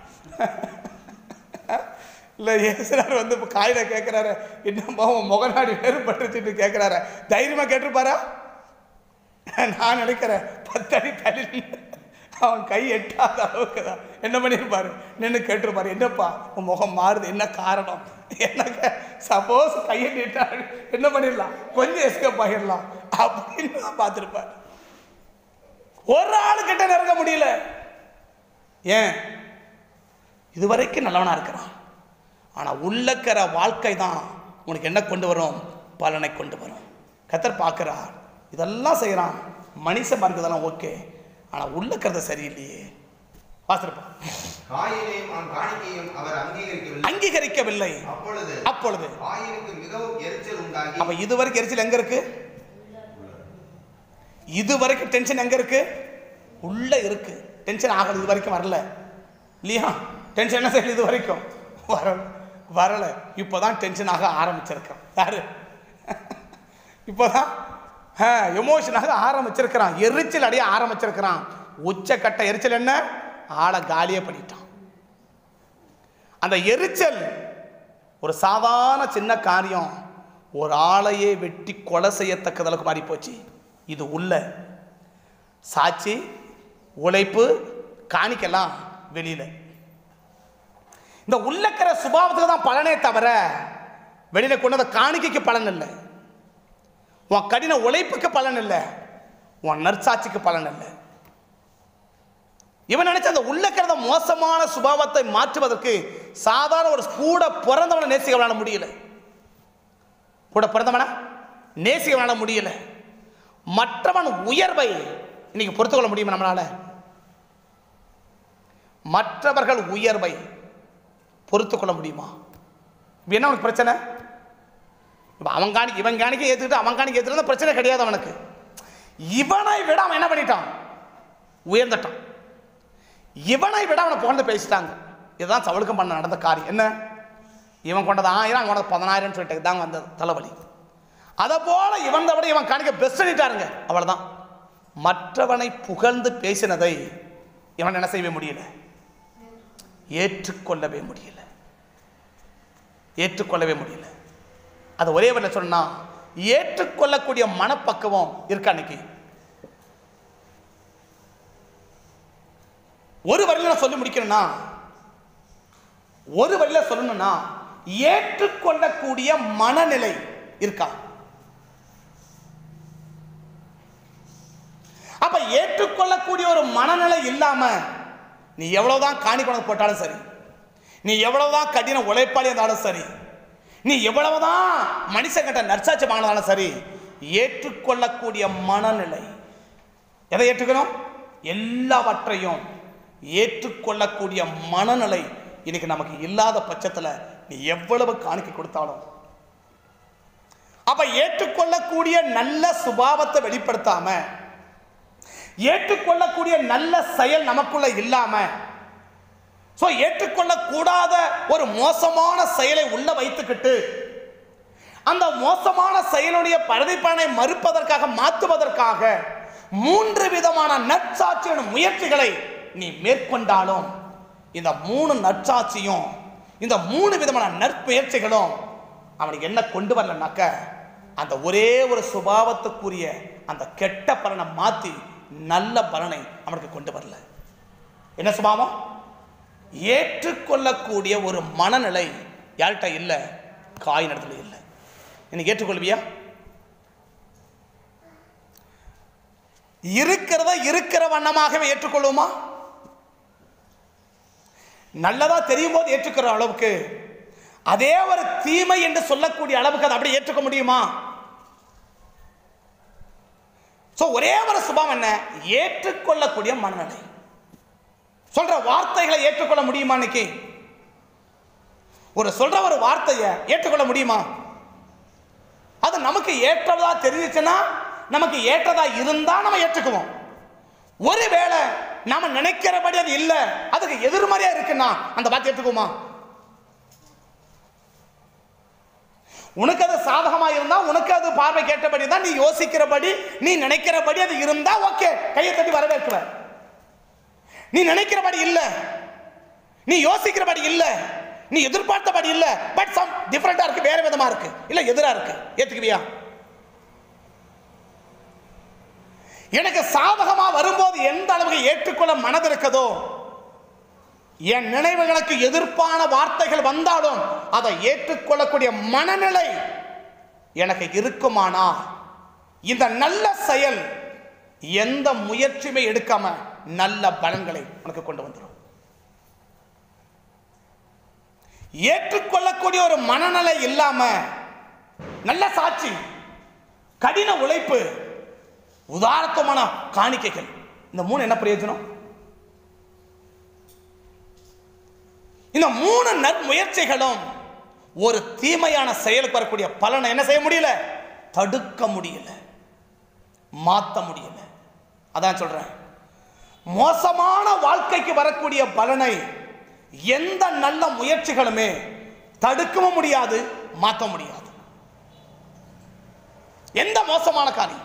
இல்லை ஏசுனார் வந்து இப்போ காயில கேட்குறாரு என்னம்மா உன் முகநாடி வேறுபட்டுச்சுன்னு கேட்குறாரு தைரியமாக கேட்டிருப்பாரா நான் நினைக்கிறேன் பத்தடி தள்ளி நின்னு அவன் கை எட்டாத அளவுக்கு தான் என்ன பண்ணியிருப்பாரு நின்று கேட்டிருப்பாரு என்னப்பா உன் முகம் மாறுது என்ன காரணம் எனக்கு சப்போஸ் கையை நீட்டாரு என்ன பண்ணிடலாம் கொஞ்சம் எஸ்கேப் ஆகிடலாம் அப்படின்னு தான் பார்த்துருப்பாரு ஒரு ஆள் கிட்ட நெருங்க முடியல ஏன் இதுவரைக்கும் நல்லவனா இருக்கிறான் ஆனால் உள்ளக்கிற வாழ்க்கை தான் உனக்கு என்ன கொண்டு வரும் பலனை கொண்டு வரும் கத்தர் பார்க்குறார் இதெல்லாம் செய்கிறான் மனுஷன் பார்க்கிறதெல்லாம் ஓகே ஆனால் உள்ளக்கிறத சரியில்லையே பார்த்துருப்பான் காயினையும் அவன் காணிக்கையும் அவர் அங்கீகரிக்கவில்லை அங்கீகரிக்கவில்லை அப்பொழுது அப்பொழுது காயினுக்கு மிகவும் எரிச்சல் உண்டாகி அப்ப இது வரைக்கும் எரிச்சல் எங்க இருக்கு இது வரைக்கும் டென்ஷன் எங்க இருக்கு உள்ள இருக்கு டென்ஷன் ஆகல இது வரைக்கும் வரல இல்லையா டென்ஷன் என்ன செய்யல இது வரைக்கும் வரல வரல இப்போதான் டென்ஷன் ஆக ஆரம்பிச்சிருக்கான் யாரு இப்போதான் எமோஷனாக ஆரம்பிச்சிருக்கிறான் எரிச்சல் அடைய ஆரம்பிச்சிருக்கிறான் உச்சக்கட்ட எரிச்சல் என்ன ஆளை காலியே பண்ணிட்டான் அந்த எரிச்சல் ஒரு சாதாரண சின்ன காரியம் ஒரு ஆளையே வெட்டி கொலை செய்யத்தக்கது அளவுக்கு மாறி போச்சு இது உள்ள சாட்சி உழைப்பு காணிக்கலாம் வெளியில இந்த உள்ளக்கிற சுபாவத்துக்கு தான் பலனே தவிர வெளியில கொண்டு வந்த காணிக்கைக்கு பலன் இல்லை உன் கடின உழைப்புக்கு பலன் இல்லை உன் நற்சாட்சிக்கு பலன் இல்லை இவன் நினைச்ச அந்த உள்ளக்கிறத மோசமான சுபாவத்தை மாற்றுவதற்கு சாதாரண ஒரு கூட பிறந்தவனை நேசிக்கவனால முடியல கூட பிறந்தவன நேசிக்கவனால முடியல மற்றவன் உயர்வை இன்னைக்கு பொறுத்துக்கொள்ள முடியுமா நம்மளால மற்றவர்கள் உயர்வை பொறுத்துக்கொள்ள முடியுமா இப்ப என்ன உனக்கு பிரச்சனை இப்ப அவன் காணிக்க இவன் காணிக்க ஏத்துக்கிட்டு அவன் காணிக்க ஏத்துக்கிட்டு பிரச்சனை கிடையாது அவனுக்கு இவனை விட அவன் என்ன பண்ணிட்டான் உயர்ந்துட்டான் இவனை விட அவனை புகழ்ந்து பேசிட்டாங்க இதுதான் சவழுக்கம் பண்ண நடந்த காரியம் என்ன இவன் கொண்டது ஆயிரம் அவன் கொண்டது பதினாயிரம் சொல்லிட்டு தான் வந்த தலைவலி அதை போல இவன் விட இவன் காணிக்க பெஸ்ட் பண்ணிட்டாருங்க அவ்வளவுதான் மற்றவனை புகழ்ந்து பேசினதை இவன் என்ன செய்யவே முடியல ஏற்றுக்கொள்ளவே முடியல ஏற்றுக்கொள்ளவே முடியல அது ஒரே வரையில சொன்னா ஏற்றுக்கொள்ளக்கூடிய மனப்பக்குவம் இருக்கா அன்னைக்கு ஒரு வரையில் நான் சொல்லி முடிக்கணும்னா ஒரு வழியில சொல்லணும்னா ஏற்றுக்கொள்ளக்கூடிய மனநிலை இருக்கா அப்ப ஏற்றுக்கொள்ளக்கூடிய ஒரு மனநிலை இல்லாம நீ எவ்வளவுதான் காணி கொண்டு போட்டாலும் சரி நீ எவ்வளவுதான் கடின உழைப்பாளி இருந்தாலும் சரி நீ எவ்வளவுதான் மனுஷங்கிட்ட நற்சாட்சி வாங்கினாலும் சரி ஏற்றுக்கொள்ளக்கூடிய மனநிலை எதை ஏற்றுக்கணும் எல்லாவற்றையும் ஏற்றுக்கொள்ளக்கூடிய மனநிலை இன்னைக்கு நமக்கு இல்லாத பட்சத்தில் நீ எவ்வளவு காணிக்க கொடுத்தாலும் அப்ப ஏற்றுக்கொள்ளக்கூடிய நல்ல சுபாவத்தை வெளிப்படுத்தாம ஏற்றுக்கொள்ளக்கூடிய நல்ல செயல் நமக்குள்ள இல்லாம சோ ஏற்றுக்கொள்ளக்கூடாத ஒரு மோசமான செயலை உள்ள வைத்துக்கிட்டு அந்த மோசமான செயலுடைய பிரதிபலனை மறுப்பதற்காக மாற்றுவதற்காக மூன்று விதமான நற்சாட்சியான முயற்சிகளை நீ மேற்கொண்டாலும் இந்த மூணு நற்சாட்சியும் இந்த மூணு விதமான நற்புயற்சிகளும் அவனுக்கு என்ன கொண்டு வரலனாக்க அந்த ஒரே ஒரு சுபாவத்துக்குரிய அந்த கெட்ட பலனை மாற்றி நல்ல பலனை அவனுக்கு கொண்டு வரல என்ன சுபாவம் ஏற்றுக்கொள்ளக்கூடிய ஒரு மனநிலை யார்கிட்ட இல்லை காய் இடத்துல இல்லை இன்னைக்கு ஏற்றுக்கொள்வியா இருக்கிறத இருக்கிற வண்ணமாகவே ஏற்றுக்கொள்வோமா நல்லதா தெரியும் போது ஏற்றுக்கிற அளவுக்கு அதே ஒரு தீமை என்று சொல்லக்கூடிய அளவுக்கு அதை அப்படியே ஏற்றுக்க முடியுமா சோ ஒரே ஒரு சுபாவம் என்ன ஏற்றுக்கொள்ளக்கூடிய மனநிலை சொல்ற வார்த்தைகளை ஏற்றுக்கொள்ள முடியுமா இன்னைக்கு ஒரு சொல்ற ஒரு வார்த்தையை ஏற்றுக்கொள்ள முடியுமா அது நமக்கு ஏற்றதா தெரிஞ்சுச்சுன்னா நமக்கு ஏற்றதா இருந்தா நம்ம ஏற்றுக்குவோம் ஒருவேளை நாம நினைக்கிறபடி அது இல்ல அதுக்கு எதிர்மறையா இருக்குன்னா அந்த வார்த்தை ஏற்றுக்குவோமா உனக்கு அது சாதகமா இருந்தா உனக்கு அது பார்வை கேட்டபடி தான் நீ யோசிக்கிறபடி நீ நினைக்கிறபடி அது இருந்தா ஓகே கையை தட்டி வரவேற்கிற நீ நினைக்கிறபடி இல்ல நீ யோசிக்கிறபடி இல்ல நீ எதிர்பார்த்தபடி இல்ல பட் சம் டிஃபரெண்டா இருக்கு வேற விதமா இருக்கு இல்ல எதிரா இருக்கு ஏத்துக்குவியா எனக்கு சாதகமா வரும்போது எந்த அளவுக்கு ஏற்றுக்கொள்ள மனது இருக்கதோ என் நினைவுகளுக்கு எதிர்ப்பான வார்த்தைகள் வந்தாலும் அதை ஏற்றுக்கொள்ளக்கூடிய மனநிலை எனக்கு இருக்குமானா இந்த நல்ல செயல் எந்த முயற்சியுமே எடுக்காம நல்ல பலன்களை உனக்கு கொண்டு வந்துடும் ஏற்றுக்கொள்ளக்கூடிய ஒரு மனநிலை இல்லாம நல்ல சாட்சி கடின உழைப்பு உதாரணத்துவமான காணிக்கைகள் இந்த மூணு என்ன பிரயோஜனம் இந்த மூணு நற்முயற்சிகளும் ஒரு தீமையான செயலுக்கு வரக்கூடிய பலனை என்ன செய்ய முடியல தடுக்க முடியல மாத்த முடியல அதான் சொல்றேன் மோசமான வாழ்க்கைக்கு வரக்கூடிய பலனை எந்த நல்ல முயற்சிகளுமே தடுக்கவும் முடியாது மாற்ற முடியாது எந்த மோசமான காரியம்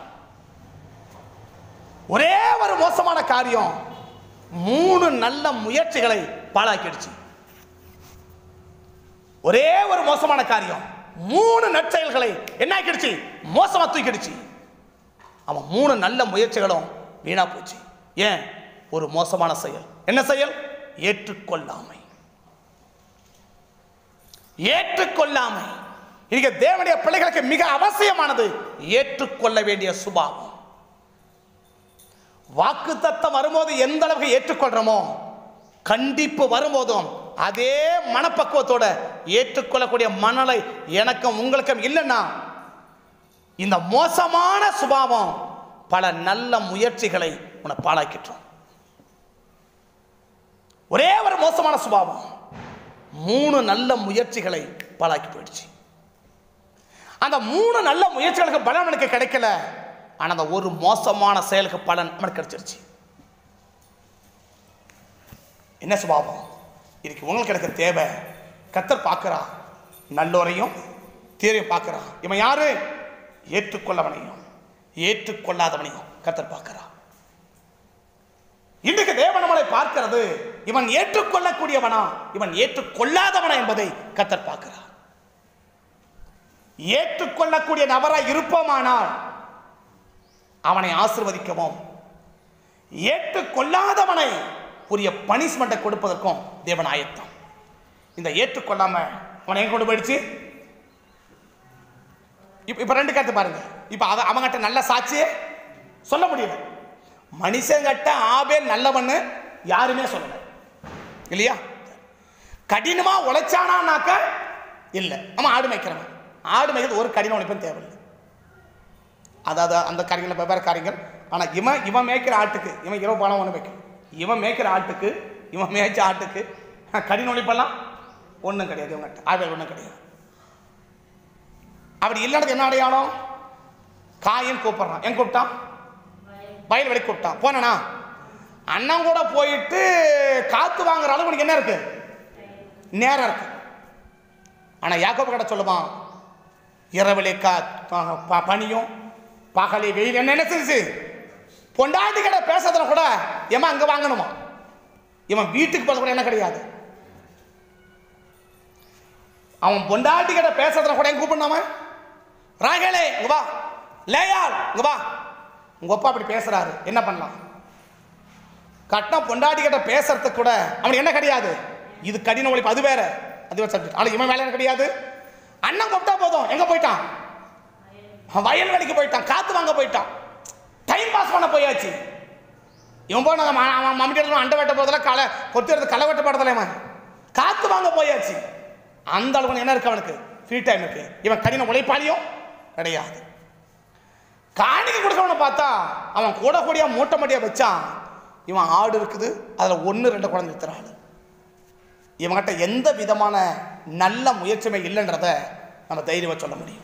ஒரே ஒரு மோசமான காரியம் மூணு நல்ல முயற்சிகளை பாழாக்கிடுச்சு ஒரே ஒரு மோசமான காரியம் மூணு நற்செயல்களை என்ன ஆக்கிடுச்சு மோசமா தூக்கிடுச்சு அவன் மூணு நல்ல முயற்சிகளும் வீணா போச்சு ஏன் ஒரு மோசமான செயல் என்ன செயல் ஏற்றுக்கொள்ளாமை ஏற்றுக்கொள்ளாமை இன்னைக்கு தேவனுடைய பிள்ளைகளுக்கு மிக அவசியமானது ஏற்றுக்கொள்ள வேண்டிய சுபாவம் வாக்கு தத்தம் வரும்போது எந்த அளவுக்கு ஏற்றுக்கொள்றோமோ கண்டிப்பு வரும்போதும் அதே மனப்பக்குவத்தோட ஏற்றுக்கொள்ளக்கூடிய மனநிலை எனக்கும் உங்களுக்கும் இல்லைன்னா இந்த மோசமான சுபாவம் பல நல்ல முயற்சிகளை உன்னை பாழாக்கிட்டோம் ஒரே ஒரு மோசமான சுபாவம் மூணு நல்ல முயற்சிகளை பாழாக்கி போயிடுச்சு அந்த மூணு நல்ல முயற்சிகளுக்கு பலன் எனக்கு கிடைக்கல ஆனால் அந்த ஒரு மோசமான செயலுக்கு பலன் நமக்கு கிடைச்சிருச்சு என்ன சுபாவம் இதுக்கு உங்களுக்கு எனக்கு தேவை கத்தர் பார்க்கிறா நல்லோரையும் தீரையும் பார்க்கிறா இவன் யாரு ஏற்றுக்கொள்ளவனையும் ஏற்றுக்கொள்ளாதவனையும் கத்தர் பார்க்கிறா இன்றைக்கு தேவன் நம்மளை பார்க்கிறது இவன் ஏற்றுக்கொள்ளக்கூடியவனா இவன் ஏற்றுக்கொள்ளாதவனா என்பதை கத்தர் பார்க்கிறார் ஏற்றுக்கொள்ளக்கூடிய நபராய் இருப்போமானால் அவனை ஆசிர்வதிக்கவும் ஏற்றுக்கொள்ளாதவனை உரிய பனிஷ்மெண்ட்டை கொடுப்பதற்கும் தேவன் ஆயத்தம் இந்த ஏற்றுக்கொள்ளாம அவனை எங்க கொண்டு போயிடுச்சு இப்போ இப்போ ரெண்டு கருத்து பாருங்க இப்போ அவ அவங்ககிட்ட நல்ல சாட்சியே சொல்ல முடியல மனுஷங்கிட்ட ஆபேல் நல்லவன்னு யாருமே சொல்லலை இல்லையா கடினமா உழைச்சானானாக்க இல்லை அவன் ஆடு மேய்க்கிறவன் ஆடு மேய்க்கிறது ஒரு கடின உழைப்பும் தேவையில்லை அதாவது அந்த காரியங்கள் வெவ்வேறு காரியங்கள் ஆனால் இவன் இவன் மேய்க்கிற ஆட்டுக்கு இவன் இரவு பணம் ஒன்று மேய்க்கும் இவன் மேய்க்கிற ஆட்டுக்கு இவன் மேய்ச்ச ஆட்டுக்கு கடின உழைப்பெல்லாம் ஒன்றும் கிடையாது இவங்ககிட்ட ஆவேல் ஒன்றும் கிடையாது அப்படி இல்லைனது என்ன அடையாளம் காயன் கூப்பிட்றான் எங்க கூப்பிட்டான் வயல்வெளி கூப்பிட்டான் போனனா அண்ணன் கூட போயிட்டு காத்து வாங்குற அளவுக்கு உனக்கு என்ன இருக்கு நேரம் இருக்கு ஆனா யாக்கோபு கிட்ட சொல்லுவான் இரவிலே கா ப- ப- பனியும் பகலே வெயில் என்ன என்ன செஞ்சு பொண்டாட்டி கிட்ட பேசுறதுல கூட ஏமா அங்க வாங்கணுமா இவன் வீட்டுக்கு போறது கூட என்ன கிடையாது அவன் பொண்டாட்டி கிட்ட பேசுறதுல கூட எங்க கூப்பிடணும் ராகலே இங்க வா லேயால் இங்க வா உங்க அப்பா அப்படி பேசுறாரு என்ன பண்ணலாம் கட்டம் பொண்டாட்டி கிட்ட பேசுறதுக்கு கூட அவனுக்கு என்ன கிடையாது இது கடின உழைப்பு அது வேற அது ஒரு சப்ஜெக்ட் ஆனால் இவன் வேலை என்ன கிடையாது அண்ணன் கூப்பிட்டா போதும் எங்க போயிட்டான் அவன் வயல்வெளிக்கு போயிட்டான் காத்து வாங்க போயிட்டான் டைம் பாஸ் பண்ண போயாச்சு இவன் போய் நாங்கள் அவன் மம்மிட்டு அண்டை வெட்ட போறதில்ல களை கொத்தி எடுத்து களை வெட்ட போறதில்ல இவன் காத்து வாங்க போயாச்சு அந்த அளவுக்கு என்ன இருக்கு அவனுக்கு ஃப்ரீ டைம் இருக்கு இவன் கடின உழைப்பாளியும் கிடையாது காணிக்கை கொடுக்கணும்னு பார்த்தா அவன் கூட கூடிய மூட்டை மடியா வச்சான் இவன் ஆடு இருக்குது அதில் ஒன்று ரெண்டு குழந்தை வித்துறாள் இவன்கிட்ட எந்த விதமான நல்ல முயற்சியுமே இல்லைன்றத நம்ம தைரியமாக சொல்ல முடியும்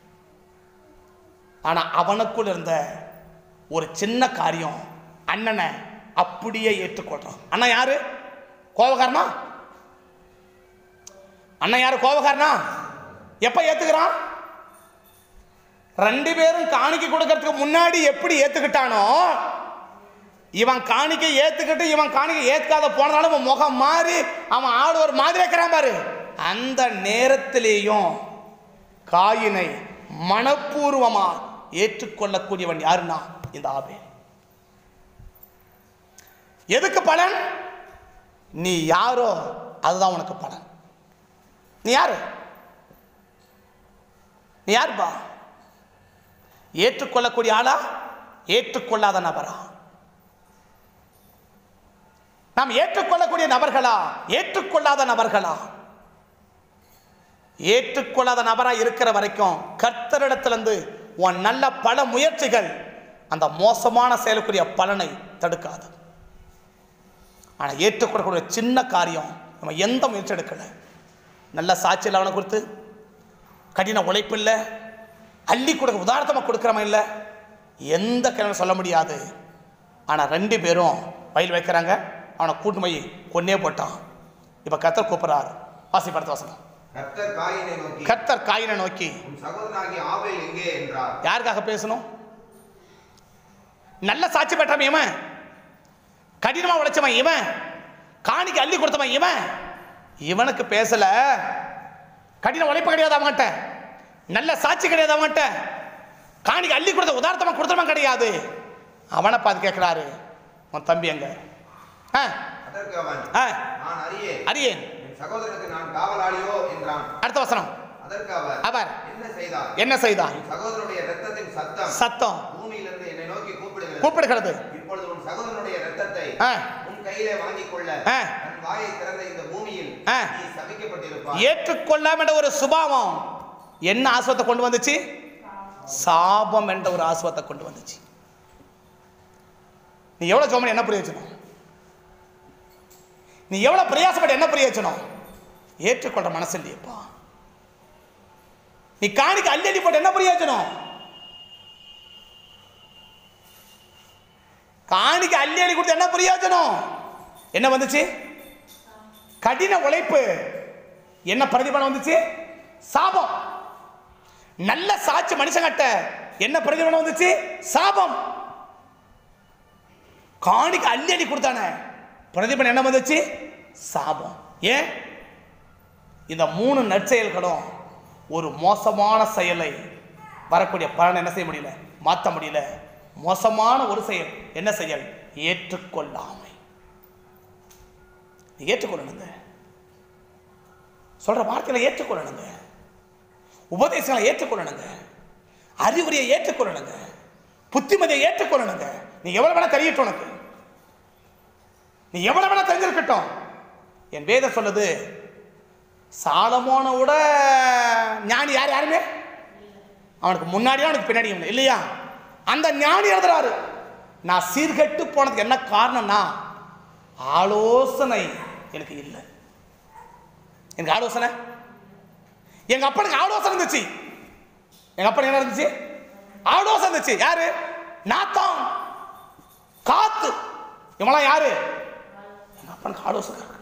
ஆனால் அவனுக்குள் இருந்த ஒரு சின்ன காரியம் அண்ணனை அப்படியே ஏற்றுக்கொள்றான் அண்ணன் யாரு கோபக்காரனா அண்ணன் யாரு கோபக்காரனா எப்ப ஏத்துக்கிறான் ரெண்டு பேரும் காணிக்கை கொடுக்கறதுக்கு முன்னாடி எப்படி ஏத்துக்கிட்டானோ இவன் காணிக்கை ஏத்துக்கிட்டு இவன் காணிக்கை ஏத்துக்காத போனதாலும் இவன் முகம் மாறி அவன் ஆடு ஒரு மாதிரி வைக்கிறான் பாரு அந்த நேரத்திலேயும் காயினை மனப்பூர்வமா ஏற்றுக்கொள்ளக்கூடியவன் யாருன்னா இந்த ஆபேல் எதுக்கு பலன் நீ யாரோ அதுதான் உனக்கு பலன் நீ யாரு நீ யாருப்பா ஏற்றுக்கொள்ளக்கூடிய ஆளா ஏற்றுக்கொள்ளாத நபரா நாம் ஏற்றுக்கொள்ளக்கூடிய நபர்களா ஏற்றுக்கொள்ளாத நபர்களா ஏற்றுக்கொள்ளாத நபரா இருக்கிற வரைக்கும் கர்த்தரிடத்திலிருந்து உன் நல்ல பல முயற்சிகள் அந்த மோசமான செயலுக்குரிய பலனை தடுக்காது ஆனால் ஏற்றுக்கொள்ளக்கூடிய சின்ன காரியம் நம்ம எந்த முயற்சி எடுக்கலை நல்ல சாட்சியில் அவனை கொடுத்து கடின உழைப்பு இல்லை அள்ளி கொடுக்க உதாரணமாக கொடுக்குறவன் இல்லை எந்த கிழமை சொல்ல முடியாது ஆனால் ரெண்டு பேரும் வயல் வைக்கிறாங்க அவனை கூட்டு போய் கொன்னே போட்டான் இப்போ கத்தர் கூப்பிட்றாரு வாசிப்படுத்த வசனம் கர்த்தர் காயினை நோக்கி கத்தர் காயினை நோக்கி உன் சகோதரனாகிய ஆபேல் எங்கே என்றார் யாருக்காக பேசணும் நல்ல சாட்சி பெற்றவன் இவன் கடினமா உழைச்சவன் இவன் காணிக்கு அள்ளி கொடுத்தவன் இவன் இவனுக்கு பேசல கடின உழைப்பு கிடையாது அவன்கிட்ட நல்ல சாட்சி கிடையாது அவன்கிட்ட காணிக்கு அள்ளி கொடுத்த உதாரணமா கொடுத்தவன் கிடையாது அவனை பார்த்து கேட்கிறாரு உன் தம்பி எங்க ஆ அதற்கு அவன் ஆ நான் அறியேன் அறியேன் என் சகோதரனுக்கு நான் காவலாளியோ என்றான் அடுத்த வசனம் அதற்கு அவர் அவர் என்ன செய்தார் என்ன செய்தான் உன் சகோதரனுடைய இரத்தத்தின் சத்தம் சத்தம் பூமியிலிருந்து என்னை நோக்கி கூப்பிடுகிறது கூப்பிடுகிறது இப்பொழுது உன் சகோதரனுடைய இரத்தத்தை ஆ உன் கையிலே வாங்கிக் கொள்ள ஆ. தன் வாயை திறந்த இந்த பூமியில் ஆ. நீ சபிக்கப்பட்டிருப்பாய் ஏற்றுக்கொள்ளாம என்ற ஒரு சுபாவம் என்ன ஆசுவத்தை கொண்டு வந்துச்சு சாபம் என்ற ஒரு ஆசுவத்தை கொண்டு வந்துச்சு நீ எவ்வளவு ஜோமன் என்ன பிரயோஜனம் நீ எவ்வளவு பிரயாசப்பட்ட என்ன பிரயோஜனம் ஏற்றுக்கொள்ற மனசு இல்லையப்பா நீ காணிக்கு அள்ளி அள்ளி போட்டு என்ன பிரயோஜனம் காணிக்கு அள்ளி அள்ளி கொடுத்து என்ன பிரயோஜனம் என்ன வந்துச்சு கடின உழைப்பு என்ன பிரதிபலன் வந்துச்சு சாபம் நல்ல சாட்சி மனுஷங்கிட்ட என்ன பிரதிபலன் வந்துச்சு சாபம் காணிக்கு அள்ளி அள்ளி கொடுத்தானே பிரதிபலன் என்ன வந்துச்சு சாபம் ஏன் இந்த மூணு நற்செயல்களும் ஒரு மோசமான செயலை வரக்கூடிய பலனை என்ன செய்ய முடியல மாற்ற முடியல மோசமான ஒரு செயல் என்ன செயல் ஏற்றுக்கொள்ளாமை நீ ஏற்றுக்கொள்ளணுங்க சொல்ற வார்த்தைகளை ஏற்றுக்கொள்ளணுங்க உபதேசங்களை ஏற்றுக்கொள்ளணுங்க அறிவுரையை ஏற்றுக்கொள்ளணுங்க புத்திமதியை ஏற்றுக்கொள்ளணுங்க நீ எவ்வளவு வேணா தெரியட்டும் உனக்கு நீ எவ்வளவு வேணா தெரிஞ்சிருக்கட்டும் என் வேதம் சொல்லுது சாலமோனை விட ஞானி யார் யாருமே அவனுக்கு முன்னாடியும் அவனுக்கு பின்னாடியும் இல்லை இல்லையா அந்த ஞானி எழுதுறாரு நான் சீர்கெட்டு போனதுக்கு என்ன காரணம்னா ஆலோசனை எனக்கு இல்லை எனக்கு ஆலோசனை எங்க அப்பனுக்கு ஆலோசனை இருந்துச்சு எங்க அப்பனுக்கு என்ன இருந்துச்சு ஆலோசனை இருந்துச்சு யாரு நாத்தான் காத்து இவங்களாம் யாரு எங்க அப்பனுக்கு ஆலோசனை இருக்கு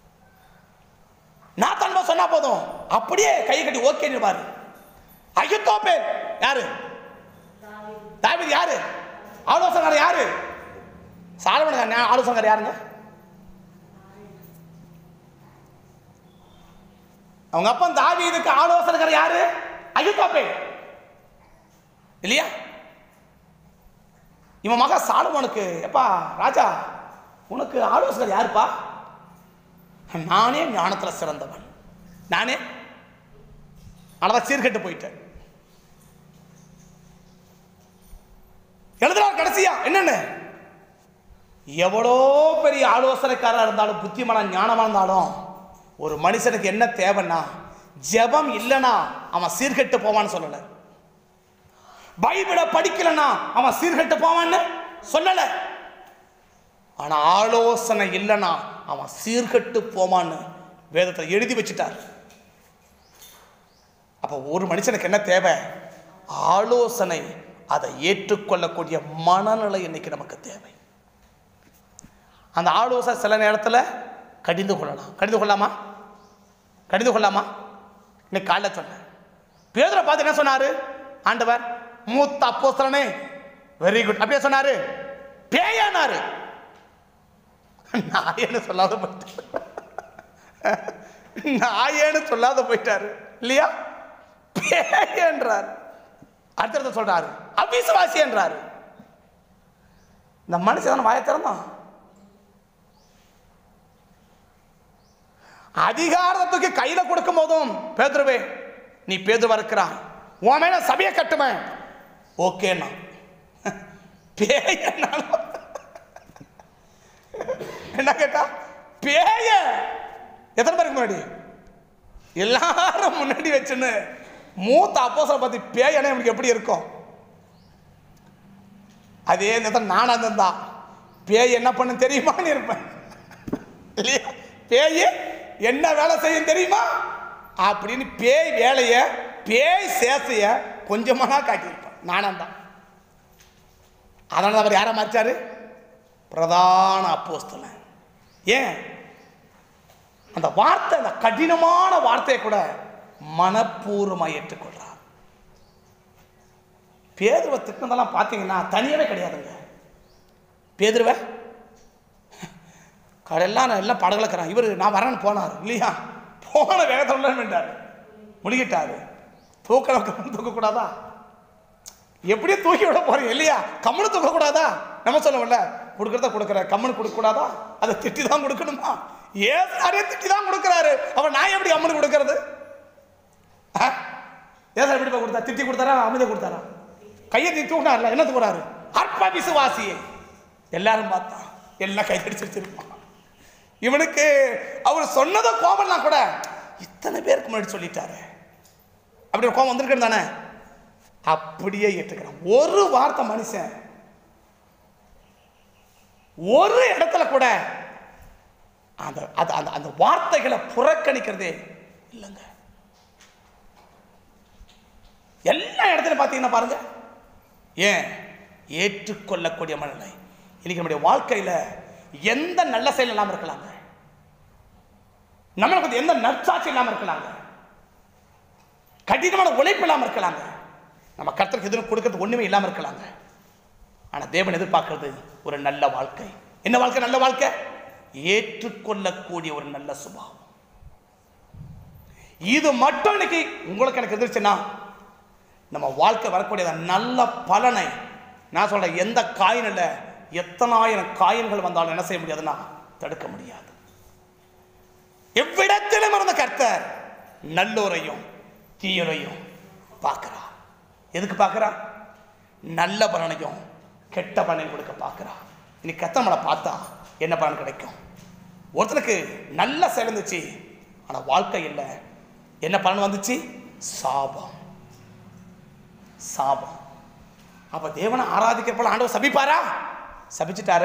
நாத்தான் சொன்னா போதும் அப்படியே கையை கட்டி ஓகே பாரு அகித்தோப்பேல் யாரு தாவீது யாரு ஆலோசகர் யாரு சாலமன் ஆலோசகர் யாருங்க அவங்க அப்பன் தாவீதுக்கு ஆலோசகர் யாரு அகித்தோப்பேல் இல்லையா இவன் மக சாலமோனுக்கு எப்பா ராஜா உனக்கு ஆலோசகர் யாருப்பா நானே ஞானத்துல சிறந்தவன் நானே ஆனால் சீர்கெட்டு போயிட்டேன் எழுதுறார் கடைசியா என்னன்னு எவ்வளோ பெரிய ஆலோசனைக்காரா இருந்தாலும் புத்திமான ஞானமா இருந்தாலும் ஒரு மனுஷனுக்கு என்ன தேவைன்னா ஜெபம் இல்லைன்னா அவன் சீர்கெட்டு போவான்னு சொல்லல பைபிளை படிக்கலன்னா அவன் சீர்கெட்டு போவான்னு சொல்லல ஆனா ஆலோசனை இல்லைன்னா அவன் சீர்கெட்டு போவான்னு வேதத்தை எழுதி வச்சுட்டார் அப்போ ஒரு மனுஷனுக்கு என்ன தேவை ஆலோசனை அதை ஏற்றுக்கொள்ளக்கூடிய மனநிலை இன்னைக்கு நமக்கு தேவை அந்த ஆலோசனை சில நேரத்தில் கடிந்து கொள்ளலாம் கடிந்து கொள்ளாமா கடிந்து கொள்ளாமா இன்னைக்கு காலைல சொன்னேன் பேதுரை பார்த்து என்ன சொன்னாரு ஆண்டவர் மூத்த அப்போஸ்தலனே வெரி குட் அப்படியே சொன்னாரு பேயானாரு நாயன்னு சொல்லாத போயிட்டாரு நாயேன்னு சொல்லாத போயிட்டாரு இல்லையா பேயன்றார் அடுத்தது சொல்றாரு அவிசுவாசி என்றாரு இந்த மனுஷன் தானே வாயை திறந்தான் அதிகாரத்துக்கு கையில கொடுக்கும் போதும் பேதுருவே நீ பேதுருவா இருக்கிறாய் உன் மேல சபையை கட்டுவேன் ஓகேண்ணா பேயனாலும் என்ன கேட்டா பேய எத்தனை பேருக்கு முன்னாடி எல்லாரும் முன்னாடி வச்சுன்னு மூத்த அப்போசலை பத்தி பேயனே எனக்கு எப்படி இருக்கும் அதே நேரத்தில் நானா இருந்தா பேய் என்ன பண்ணு தெரியுமான்னு இருப்பேன் இல்லையா பேய் என்ன வேலை செய்யும் தெரியுமா அப்படின்னு பேய் வேலைய பேய் சேசைய கொஞ்சமா காட்டியிருப்பேன் நானும் தான் அதனால அவர் யாரை மறைச்சாரு பிரதான அப்போஸ்தலன் ஏன் அந்த வார்த்தை அந்த கடினமான வார்த்தையை கூட மனப்பூர்வமாக ஏற்றுக்கொள்றார் பேதுருவை திட்டினதெல்லாம் பார்த்தீங்கன்னா தனியாவே கிடையாதுங்க பேதுருவை கடெல்லாம் நான் எல்லாம் படகுலக்கிறான் இவர் நான் வரேன்னு போனார் இல்லையா போன வேகத்தில் வேண்டார் முழுகிட்டாரு தூக்க கம்மனு தூக்கக்கூடாதா எப்படியே தூக்கி விட போறீங்க இல்லையா கம்மனு தூக்கக்கூடாதா நம்ம சொல்லவில்ல கொடுக்கறத கொடுக்குற கம்மனு கொடுக்கக்கூடாதா அதை திட்டி தான் கொடுக்கணுமா ஏன் சாரே திட்டி தான் கொடுக்குறாரு அவன் நான் எப்படி கம்மனு கொடுக்கறது ஆ? ஏன் சார் எப்படி போய் கொடுத்தா திட்டி கொடுத்தாரா அமைதியை கொடுத்தாரா கையை நீ தூக்கினார்ல என்ன தூக்குறாரு அற்ப விசுவாசியை எல்லாரும் பார்த்தா எல்லாம் கையடிச்சிருச்சிருப்பான் இவனுக்கு அவர் சொன்னதை கோபம்லாம் கூட இத்தனை பேருக்கு முன்னாடி சொல்லிட்டாரு அப்படி ஒரு கோபம் வந்திருக்கேன் தானே அப்படியே ஏற்றுக்கிறான் ஒரு வார்த்தை மனுஷன் ஒரு இடத்துல கூட அந்த அந்த அந்த அந்த வார்த்தைகளை புறக்கணிக்கிறதே இல்லைங்க எல்லா இடத்துலையும் பார்த்தீங்கன்னா பாருங்க ஏன் ஏற்றுக்கொள்ளக்கூடிய மனநிலை இன்னைக்கு நம்முடைய வாழ்க்கையில் எந்த நல்ல செயல் இல்லாமல் இருக்கலாங்க நம்மளுக்கு வந்து எந்த நற்சாட்சி இல்லாமல் இருக்கலாங்க கடினமான உழைப்பு இல்லாமல் இருக்கலாங்க நம்ம கர்த்தருக்கு எதுவும் கொடுக்கறது ஒண்ணுமே இல்லாமல் இருக்கலாங்க ஆனால் தேவன் எதிர்பார்க்கிறது ஒரு நல்ல வாழ்க்கை என்ன வாழ்க்கை நல்ல வாழ்க்கை ஏற்றுக்கொள்ளக்கூடிய ஒரு நல்ல சுபாவம் இது மட்டும் இன்னைக்கு உங்களுக்கு எனக்கு இருந்துச்சுன்னா நம்ம வாழ்க்கை வரக்கூடிய அந்த நல்ல பலனை நான் சொல்றேன் எந்த காயின் இல்லை எத்தனாயிரம் காயின்கள் வந்தாலும் என்ன செய்ய முடியாதுன்னா தடுக்க முடியாது எவ்விடத்திலும் இருந்த கர்த்தர் நல்லோரையும் தீயோரையும் பார்க்கிறா எதுக்கு பார்க்கிறா நல்ல பலனையும் கெட்ட பலனையும் கொடுக்க பார்க்கிறா இன்னைக்கு கத்தமலை பார்த்தா என்ன பலன் கிடைக்கும் ஒருத்தனுக்கு நல்ல செயல் இருந்துச்சு ஆனால் வாழ்க்கை இல்லை என்ன பலன் வந்துச்சு சாபம் சாபம் அப்ப தேவனை ஆராதிக்கிறப்ப ஆண்டவர் சபிப்பாரா சபிச்சுட்டார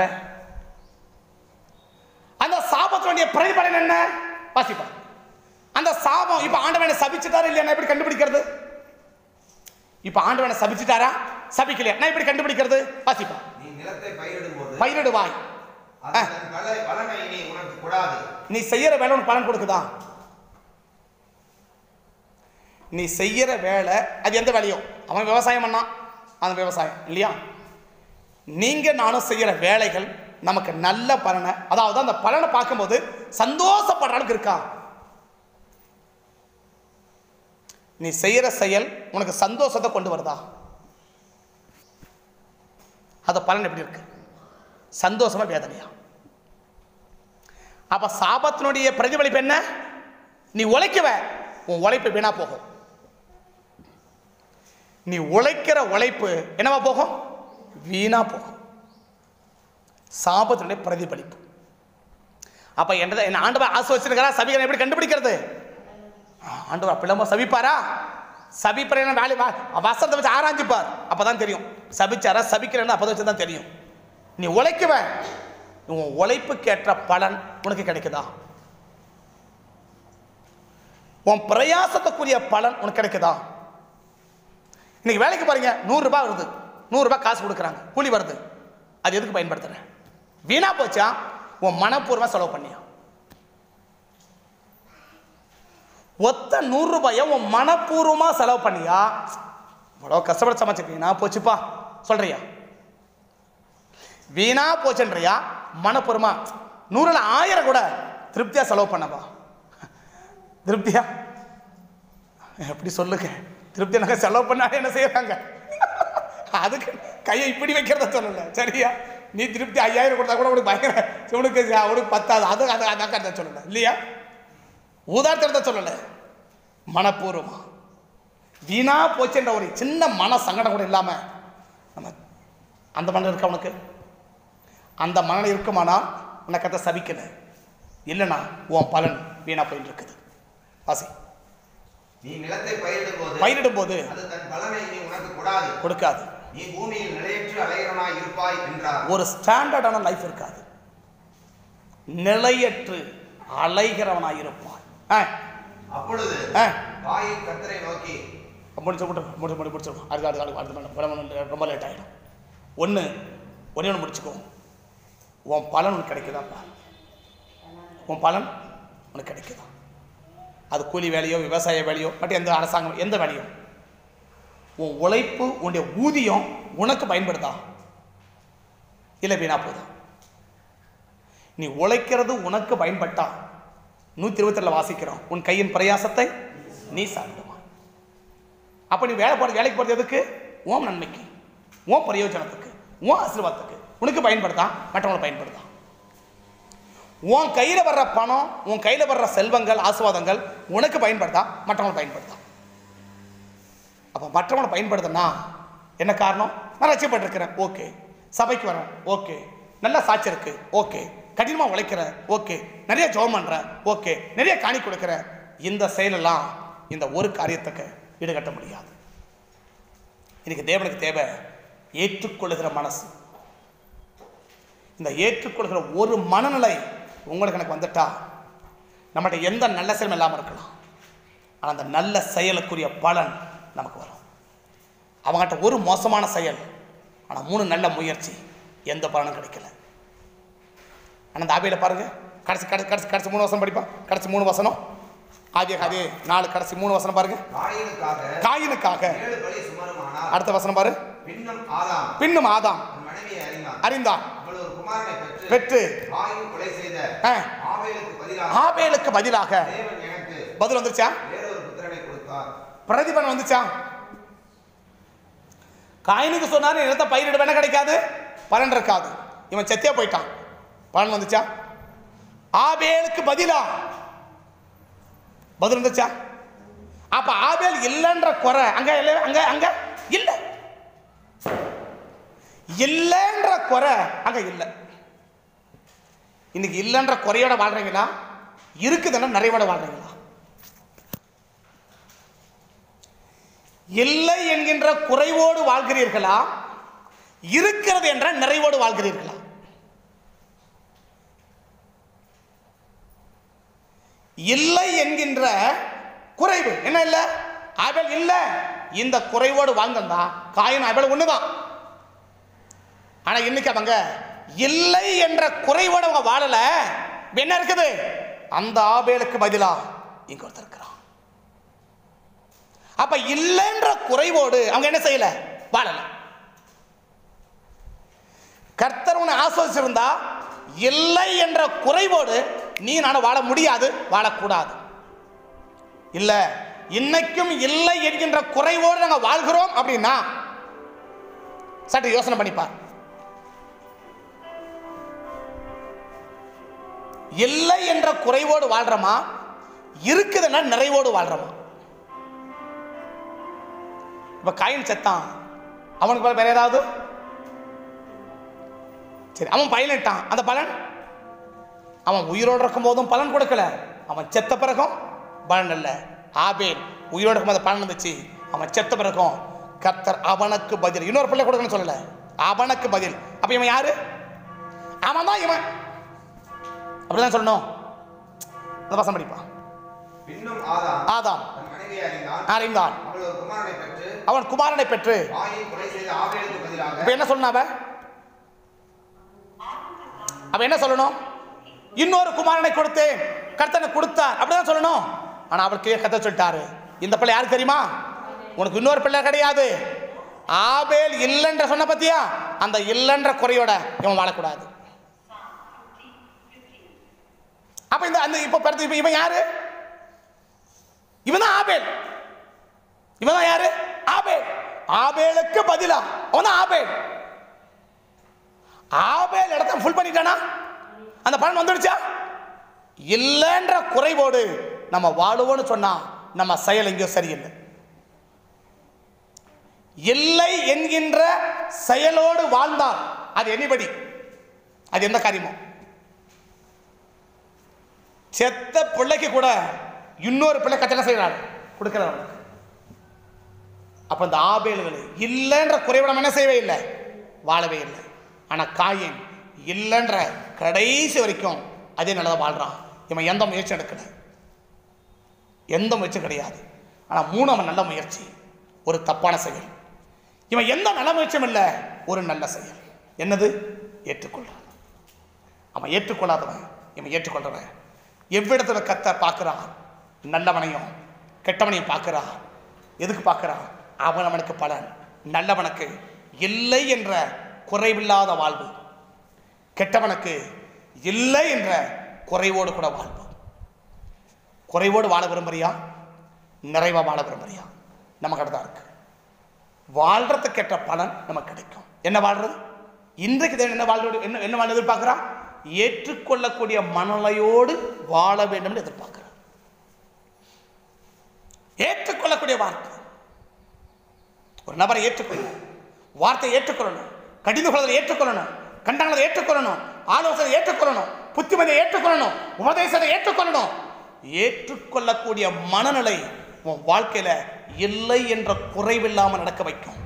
அந்த சாபத்தினுடைய பிரதிபலன் என்ன வாசிப்பா அந்த சாபம் இப்ப ஆண்டவனை சபிச்சுட்டாரா இல்லையா நான் எப்படி கண்டுபிடிக்கிறது இப்ப ஆண்டவனை சபிச்சுட்டாரா சபிக்கலையா நான் எப்படி கண்டுபிடிக்கிறது வாசிப்பா நீ நிலத்தை பயிரிடும்போது பயிரிடுவாய் அது தன் பல- பலனை நீ உனக்கு கொடாது நீ செய்யற வேலை உனக்கு பலன் கொடுக்குதா நீ செய்யற வேலை அது எந்த வேலையோ அவன் விவசாயம் பண்ணான் அந்த விவசாயம் இல்லையா நீங்க நானும் செய்யற வேலைகள் நமக்கு நல்ல பலனை அதாவது அந்த பலனை பார்க்கும்போது சந்தோஷப்படுற அளவுக்கு இருக்கா நீ செய்யற செயல் உனக்கு சந்தோஷத்தை கொண்டு வருதா அந்த பலன் எப்படி இருக்கு சந்தோஷமா வேதனையா அப்ப சாபத்தினுடைய பிரதிபலிப்பு என்ன நீ உழைக்கவ உன் உழைப்பு வீணா போகும் நீ உழைக்கிற உழைப்பு என்னவா போகும் வீணா போகும் சாபத்தினுடைய பிரதிபலிப்பு அப்ப என்ன என்ன ஆண்டவர் ஆசிர்வச்சிருக்கிறா சபிகளை எப்படி கண்டுபிடிக்கிறது ஆ, ஆண்டவர் பிளம்ப சபிப்பாரா சபிப்பற வேலை வா வசனத்தை வச்சு ஆராய்ஞ்சுப்பார் அப்பதான் தெரியும் சபிச்சாரா சபிக்கிறேன்னு அப்பதான் வச்சு தான் தெரியும் நீ உழைக்குவ உன் உழைப்புக்கேற்ற பலன் உனக்கு கிடைக்குதா உன் பிரயாசத்துக்குரிய பலன் உனக்கு கிடைக்குதா இன்னைக்கு வேலைக்கு பாருங்க நூறு ரூபாய் வருது நூறு ரூபாய் காசு கொடுக்குறாங்க கூலி வருது அது எதுக்கு பயன்படுத்துறேன் வீணா போச்சா உன் மனப்பூர்வமா செலவு பண்ணியா ஒத்த நூறு ரூபாயை உன் மனப்பூர்வமா செலவு பண்ணியா இவ்வளோ கஷ்டப்பட்டு சமைச்சிருக்கீங்கன்னா போச்சுப்பா சொல்றியா வீணா போச்சுன்றியா மனப்பூர்வமா நூறுல ஆயிரம் கூட திருப்தியா செலவு பண்ணப்பா திருப்தியா எப்படி சொல்லுங்க திருப்தி எனக்கு செலவு பண்ணா என்ன செய்யறாங்க அதுக்கு கையை இப்படி வைக்கிறத சொல்லல சரியா நீ திருப்தி ஐயாயிரம் கொடுத்தா கூட உனக்கு பயங்கர உனக்கு உனக்கு பத்தாது அது அது அதான் சொல்லல இல்லையா உதாரணத்தை சொல்லல மனப்பூர்வமா வீணா போச்சுன்ற ஒரு சின்ன மன சங்கடம் கூட இல்லாம நம்ம அந்த மனம் இருக்கா உனக்கு அந்த மனம் இருக்குமானா உன்னை கத்த சபிக்கல இல்லைனா உன் பலன் வீணா போயிட்டு இருக்குது வாசி நீ நிலத்தை பயிரிடும்போது பயிரிடும் போது அது தன் பலனை நீ உனக்கு கொடாது கொடுக்காது நீ பூமியில் நிலையற்று அலைகிறவனாய் இருப்பாய் என்றார் ஒரு ஸ்டாண்டர்டான லைஃப் இருக்காது நிலையற்று அலைகிறவனாய் இருப்பாய் ஆ அப்பொழுது ஆ வாயின் கர்த்தரை நோக்கி முடிச்சு விட்டு முடிச்சு முடி முடிச்சிடும் அடுத்த அடுத்த அடுத்த அடுத்த படம் படம் ரொம்ப லேட் ஆகிடும் ஒன்று ஒன்றே ஒன்று முடிச்சுக்கோ உன் பலன் உனக்கு கிடைக்குதாப்பா உன் பலன் உனக்கு கிடைக்குதா அது கூலி வேலையோ விவசாய வேலையோ மற்ற எந்த அரசாங்கம் எந்த வேலையோ உன் உழைப்பு உன்னுடைய ஊதியம் உனக்கு பயன்படுதா இல்லை வீணா போதா நீ உழைக்கிறது உனக்கு பயன்பட்டா நூற்றி இருபத்தி வாசிக்கிறோம் உன் கையின் பிரயாசத்தை நீ சாப்பிடுவான் அப்போ நீ வேலை போகிறது வேலைக்கு போகிறது எதுக்கு உன் நன்மைக்கு உன் பிரயோஜனத்துக்கு உன் ஆசீர்வாதத்துக்கு உனக்கு பயன்படுதா மற்றவங்களுக்கு பயன்படுதா உன் கையில் வர்ற பணம் உன் கையில் வர்ற செல்வங்கள் ஆசீர்வாதங்கள் உனக்கு பயன்படுதா மற்றவங்களுக்கு பயன்படுதா அப்போ மற்றவங்களை பயன்படுதுன்னா என்ன காரணம் நான் ரசிக்கப்பட்டிருக்கிறேன் ஓகே சபைக்கு வரேன் ஓகே நல்ல சாட்சி இருக்கு ஓகே கடினமாக உழைக்கிறேன் ஓகே நிறைய ஜெபம் பண்ணுறேன் ஓகே நிறைய காணி கொடுக்குறேன் இந்த செயலெல்லாம் இந்த ஒரு காரியத்துக்கு ஈடுகட்ட முடியாது இன்னைக்கு தேவனுக்கு தேவை ஏற்றுக்கொள்ளுகிற மனசு இந்த ஏற்றுக்கொள்கிற ஒரு மனநிலை உங்களுக்கு எனக்கு வந்துட்டா நம்மகிட்ட எந்த நல்ல செயலும் இல்லாமல் இருக்கலாம் ஆனால் அந்த நல்ல செயலுக்குரிய பலன் நமக்கு வரும் அவங்ககிட்ட ஒரு மோசமான செயல் ஆனால் மூணு நல்ல முயற்சி எந்த பலனும் கிடைக்கல ஆனால் அந்த ஆவியில் பாருங்க கடைசி கடைசி கடைசி கடைசி மூணு வசனம் படிப்பா கடைசி மூணு வசனம் ஆதிய அதே நாலு கடைசி மூணு வசனம் பாருங்க காயினுக்காக காயினுக்காக ஏழு பலி சுமருமானால் அடுத்த வசனம் பாரு பின்னும் ஆதாம் பின்னும் ஆதாம் தன் மனைவியை அறிந்தான் அறிந்தான் அவள் ஒரு குமாரனை பெற்று பெற்று காயின் கொலை செய்த ஆ, ஆவேலுக்கு பதிலாக ஆபேலுக்கு பதிலாக தேவன் எனக்கு பதில் வந்துருச்சா வேறொரு புத்திரனை கொடுத்தார் பிரதிபலன் வந்துச்சா காயினுக்கு சொன்னாரு நிலத்தை பயிரிட வேணா கிடைக்காது பலன் இருக்காது இவன் செத்தியா போயிட்டான் பலன் வந்துச்சா ஆபேலுக்கு பதிலா பதில் வந்துச்சா அப்ப ஆபேல் இல்லைன்ற குறை அங்க இல்லை அங்க அங்க இல்ல இல்லைன்ற குறை அங்க இல்லை இன்னைக்கு இல்லைன்ற குறையோட வாழ்றீங்களா இருக்குதுன்னா நிறைவோட வாழ்றீங்களா இல்லை என்கின்ற குறைவோடு வாழ்கிறீர்களா இருக்கிறது என்ற நிறைவோடு வாழ்கிறீர்களா இல்லை என்கின்ற குறைவு என்ன இல்லை ஆபேல் இல்லை இந்த குறைவோடு வாழ்ந்தா காயின் ஆபேல் ஒண்ணுதான் ஆனா இன்னைக்கு அவங்க இல்லை என்ற குறைவோடு அவங்க வாழல இப்ப என்ன இருக்குது அந்த ஆபேலுக்கு பதிலா இங்க ஒருத்தர் இருக்கிறான் அப்ப இல்லைன்ற குறைவோடு அவங்க என்ன செய்யல வாழல கர்த்தர் உன்னை ஆஸ்வதிச்சிருந்தா இல்லை என்ற குறைவோடு நீ நான் வாழ முடியாது வாழக்கூடாது இல்ல இன்னைக்கும் இல்லை என்கின்ற குறைவோடு நாங்க வாழ்கிறோம் அப்படின்னா சற்று யோசனை பண்ணிப்பார் இல்லை என்ற குறைவோடு வாழ்றோமா இருக்குதுன்னா நிறைவோடு வாழ்றோமா இப்ப காயின் செத்தான் அவனுக்கு பதிலா வேற ஏதாவது சரி அவன் பயனிட்டான் அந்த பலன் அவன் உயிரோடு இருக்கும் போதும் பலன் கொடுக்கல அவன் செத்த பிறகும் பலன் இல்லை ஆபேல் உயிரோடு இருக்கும்போது பலன் இருந்துச்சு அவன் செத்த பிறகும் கர்த்தர் அவனுக்கு பதில் இன்னொரு பிள்ளை கொடுக்கணும்னு சொல்லல அவனுக்கு பதில் அப்ப இவன் யாரு அவன் தான் இவன் அப்படிதான் சொல்லணும் அந்த பசம் படிப்பான் பின்னும் ஆதாம் ஆதாம் தன் மனைவியை அறிந்தான் அறிந்தான் அவள் ஒரு குமாரனை பெற்று அவன் குமாரனை பெற்று வாயின் கொலை செய்த ஆபேலுக்கு பதிலாக இப்ப என்ன சொல்லணும் அவன் அவன் என்ன சொல்லணும் இன்னொரு குமாரனை கொடுத்தேன் கர்த்தனை கொடுத்தார் அப்படிதான் சொல்லணும் ஆனா அவளுக்கு கத்த சொல்லிட்டாரு இந்த பிள்ளை யாருக்கு தெரியுமா உனக்கு இன்னொரு பிள்ளை கிடையாது ஆபேல் இல்லைன்ற சொன்ன பத்தியா அந்த இல்லைன்ற குறையோட இவன் வாழக்கூடாது அப்ப இந்த அந்த இப்ப படுத்து இப்ப இவன் யாரு இவன் தான் ஆபேல் இவன் தான் யாரு ஆபேல் ஆபேலுக்கு பதிலா அவன் தான் ஆபேல் ஆபேல் இடத்த ஃபுல் பண்ணிட்டானா அந்த பலன் வந்துடுச்சா இல்லைன்ற குறைவோடு நம்ம வாழுவோன்னு சொன்னா நம்ம செயல் எங்கேயோ சரியில்லை இல்லை என்கின்ற செயலோடு வாழ்ந்தால் அது எனிபடி அது எந்த காரியமோ செத்த பிள்ளைக்கு கூட இன்னொரு பிள்ளை கச்சனை செய்கிறாள் கொடுக்கிறார் அவனுக்கு அப்ப இந்த ஆபேல்கள் இல்லைன்ற குறைவை நம்ம என்ன செய்யவே இல்லை வாழவே இல்லை ஆனா காயின் இல்லைன்ற கடைசி வரைக்கும் அதே நல்லதா வாழ்றான் இவன் எந்த முயற்சி எடுக்கல எந்த முயற்சியும் கிடையாது ஆனா மூணாவது நல்ல முயற்சி ஒரு தப்பான செயல் இவன் எந்த நல்ல முயற்சியும் இல்லை ஒரு நல்ல செயல் என்னது ஏற்றுக்கொள்றான் அவன் ஏற்றுக்கொள்ளாதவன் இவன் ஏற்றுக்கொள்றவன் எவ்விடத்துல கத்த பார்க்குறான் நல்லவனையும் கெட்டவனையும் பார்க்குறான் எதுக்கு பார்க்குறான் அவன் அவனுக்கு பலன் நல்லவனுக்கு இல்லை என்ற குறைவில்லாத வாழ்வு கெட்டவனுக்கு இல்லை என்ற குறைவோடு கூட வாழ்வு குறைவோடு வாழ விரும்புறியா நிறைவா வாழ விரும்புறியா நமக்கு தான் இருக்கு வாழ்றதுக்கு கேட்ட பலன் நமக்கு கிடைக்கும் என்ன வாழ்றது இன்றைக்கு தேவன் என்ன வாழ்றது என்ன என்ன வாழ எதிர்பார்க்கிறான் ஏற்றுக்கொள்ளக்கூடிய மனநிலையோடு வாழ வேண்டும் என்று எதிர்பார்க்கிறான் ஏற்றுக்கொள்ளக்கூடிய வார்த்தை ஒரு நபரை ஏற்றுக்கொள்ளணும் வார்த்தையை ஏற்றுக்கொள்ளணும் கடிந்து கொள்வதை ஏற்றுக்கொள்ளணும் கண்டங்களை ஏற்றுக்கொள்ளணும் ஆலோசனை ஏற்றுக்கொள்ளணும் புத்திமதியை ஏற்றுக்கொள்ளணும் உபதேசத்தை ஏற்றுக்கொள்ளணும் ஏற்றுக்கொள்ளக்கூடிய மனநிலை உன் வாழ்க்கையில இல்லை என்ற குறைவில்லாமல் நடக்க வைக்கும்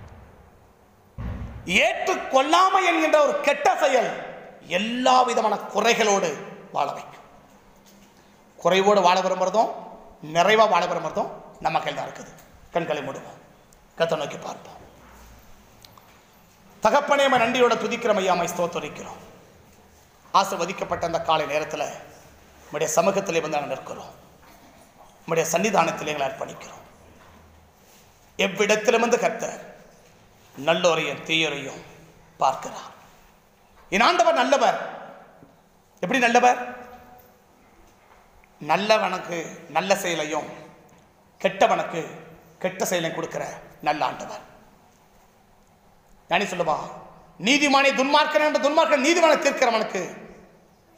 ஏற்றுக்கொள்ளாமை என்கின்ற ஒரு கெட்ட செயல் எல்லா விதமான குறைகளோடு வாழ வைக்கும் குறைவோடு வாழ விரும்புறதும் நிறைவா வாழ விரும்புறதும் நம்ம கையில் தான் இருக்குது கண்களை மூடுவோம் கத்தை நோக்கி பார்ப்போம் தகப்பனே உம்மை நன்றியோட துதிக்கிறோம் ஐயாமை ஸ்தோத்தரிக்கிறோம் ஆசிர்வதிக்கப்பட்ட அந்த காலை நேரத்தில் உம்முடைய சமூகத்திலே வந்து நாங்கள் நிற்கிறோம் உம்முடைய சன்னிதானத்திலே எங்களை அர்ப்பணிக்கிறோம் எவ்விடத்திலுமிருந்து கர்த்தர் நல்லோரையும் தீயோரையும் பார்க்கிறார் என் ஆண்டவர் நல்லவர் எப்படி நல்லவர் நல்லவனுக்கு நல்ல செயலையும் கெட்டவனுக்கு கெட்ட செயலையும் கொடுக்கிற நல்ல ஆண்டவர் ஞானி சொல்லுவா நீதிமானே துன்மார்க்கன் என்ற துன்மார்க்கன் நீதிமானை தீர்க்கிறவனுக்கு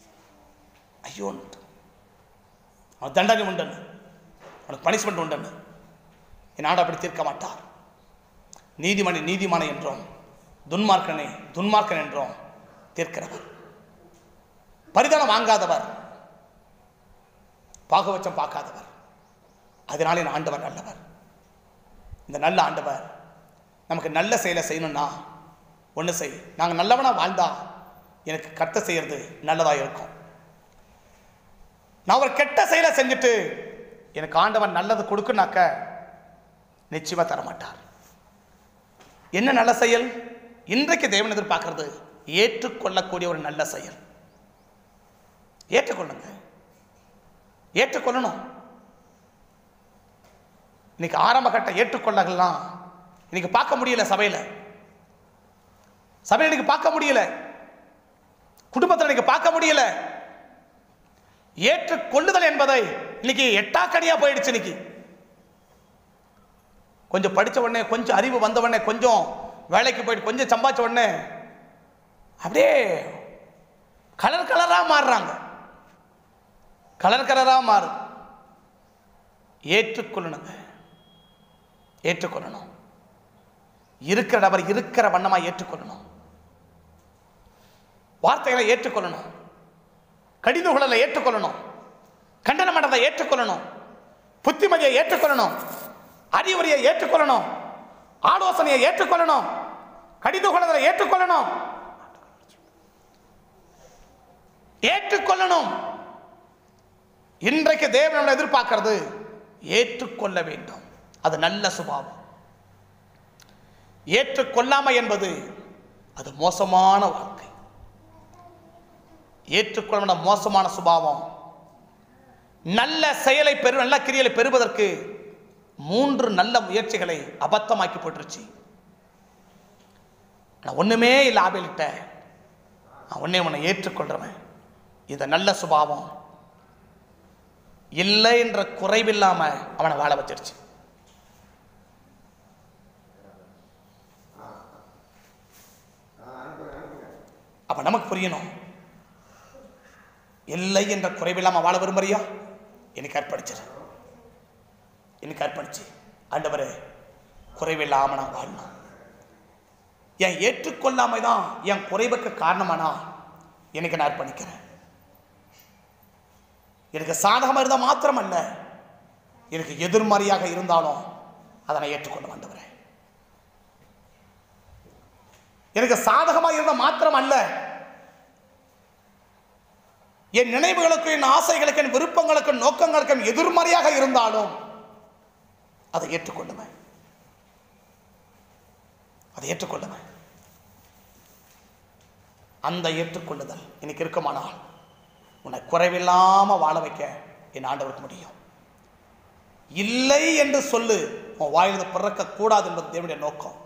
ஐயோ அவன் தண்டனை உண்டுன்னு அவனுக்கு பனிஷ்மெண்ட் உண்டுன்னு என் ஆண்டு அப்படி தீர்க்க மாட்டார் நீதிமணி நீதிமானை என்றும் துன்மார்க்கனை துன்மார்க்கன் என்றும் தீர்க்கிறவர் பரிதானம் வாங்காதவர் பாகபட்சம் பார்க்காதவர் அதனாலே என் ஆண்டவர் நல்லவர் இந்த நல்ல ஆண்டவர் நமக்கு நல்ல செயலை செய்யணும்னா ஒன்று செய் நாங்கள் நல்லவனா வாழ்ந்தா எனக்கு கட்ட செய்யறது நல்லதாக இருக்கும் நான் ஒரு கெட்ட செயலை செஞ்சுட்டு எனக்கு ஆண்டவன் நல்லது கொடுக்குனாக்க நிச்சயமா தர மாட்டார் என்ன நல்ல செயல் இன்றைக்கு தேவன் எதிர்பார்க்கிறது ஏற்றுக்கொள்ளக்கூடிய ஒரு நல்ல செயல் ஏற்றுக்கொள்ளுங்க ஏற்றுக்கொள்ளணும் இன்னைக்கு ஆரம்ப கட்ட ஏற்றுக்கொள்ளலாம் இன்னைக்கு பார்க்க முடியல சபையில் சபையில் இன்னைக்கு பார்க்க முடியல குடும்பத்தில் இன்னைக்கு பார்க்க முடியல ஏற்றுக்கொள்ளுதல் என்பதை இன்னைக்கு எட்டாக்கடியா போயிடுச்சு இன்னைக்கு கொஞ்சம் படிச்ச உடனே கொஞ்சம் அறிவு வந்த உடனே கொஞ்சம் வேலைக்கு போயிட்டு கொஞ்சம் சம்பாதிச்ச உடனே அப்படியே கலர் கலரா மாறுறாங்க கலர் கலரா மாறு ஏற்றுக்கொள்ளணுங்க ஏற்றுக்கொள்ளணும் இருக்கிற நபர் இருக்கிற வண்ணமா ஏற்றுக்கொள்ளணும் வார்த்தைகளை ஏற்றுக்கொள்ளணும் கடிந்து கொள்ளலை ஏற்றுக்கொள்ளணும் கண்டன மண்டலத்தை ஏற்றுக்கொள்ளணும் புத்திமதியை ஏற்றுக்கொள்ளணும் அறிவுரையை ஏற்றுக்கொள்ளணும் ஆலோசனையை ஏற்றுக்கொள்ளணும் கடிந்து கொள்ளுதலை ஏற்றுக்கொள்ளணும் ஏற்றுக்கொள்ளணும் இன்றைக்கு தேவன் நம்மளை எதிர்பார்க்கிறது ஏற்றுக்கொள்ள வேண்டும் அது நல்ல சுபாவம் ஏற்றுக்கொள்ளாமை என்பது அது மோசமான வாழ்க்கை ஏற்றுக்கொள்ள மோசமான சுபாவம் நல்ல செயலை பெரு நல்ல கிரியலை பெறுவதற்கு மூன்று நல்ல முயற்சிகளை அபத்தமாக்கி போட்டுருச்சு நான் ஒண்ணுமே இல்லை ஆபேலிட்ட நான் ஒன்னே உன்னை ஏற்றுக்கொள்றவன் இந்த நல்ல சுபாவம் இல்லை என்ற குறைவில்லாம அவனை வாழ வச்சிருச்சு அப்ப நமக்கு புரியணும் இல்லை என்ற குறைவில்லாம வாழ விரும்புறியா எனக்கு அர்ப்பணிச்சிரு எனக்கு அர்ப்பணிச்சு ஆண்டவரே குறைவில்லாம நான் வாழணும் என் ஏற்றுக்கொள்ளாமை தான் என் குறைவுக்கு காரணமானா எனக்கு நான் அர்ப்பணிக்கிறேன் எனக்கு சாதகமாக இருந்தால் மாத்திரமல்ல எனக்கு எதிர்மறையாக இருந்தாலும் அதை நான் ஏற்றுக்கொள்ள ஆண்டவரே எனக்கு சாதகமாக இருந்தால் மாத்திரம் அல்ல என் நினைவுகளுக்கும் என் ஆசைகளுக்கும் என் விருப்பங்களுக்கும் நோக்கங்களுக்கும் எதிர்மறையாக இருந்தாலும் அதை ஏற்றுக்கொள்ளுவேன் அதை ஏற்றுக்கொள்ளுவேன் அந்த ஏற்றுக்கொள்ளுதல் எனக்கு இருக்குமானால் உன்னை குறைவில்லாம வாழ வைக்க என் ஆண்டவருக்கு முடியும் இல்லை என்று சொல்லு உன் வாயிலிருந்து பிறக்க கூடாது என்பது தேவனுடைய நோக்கம்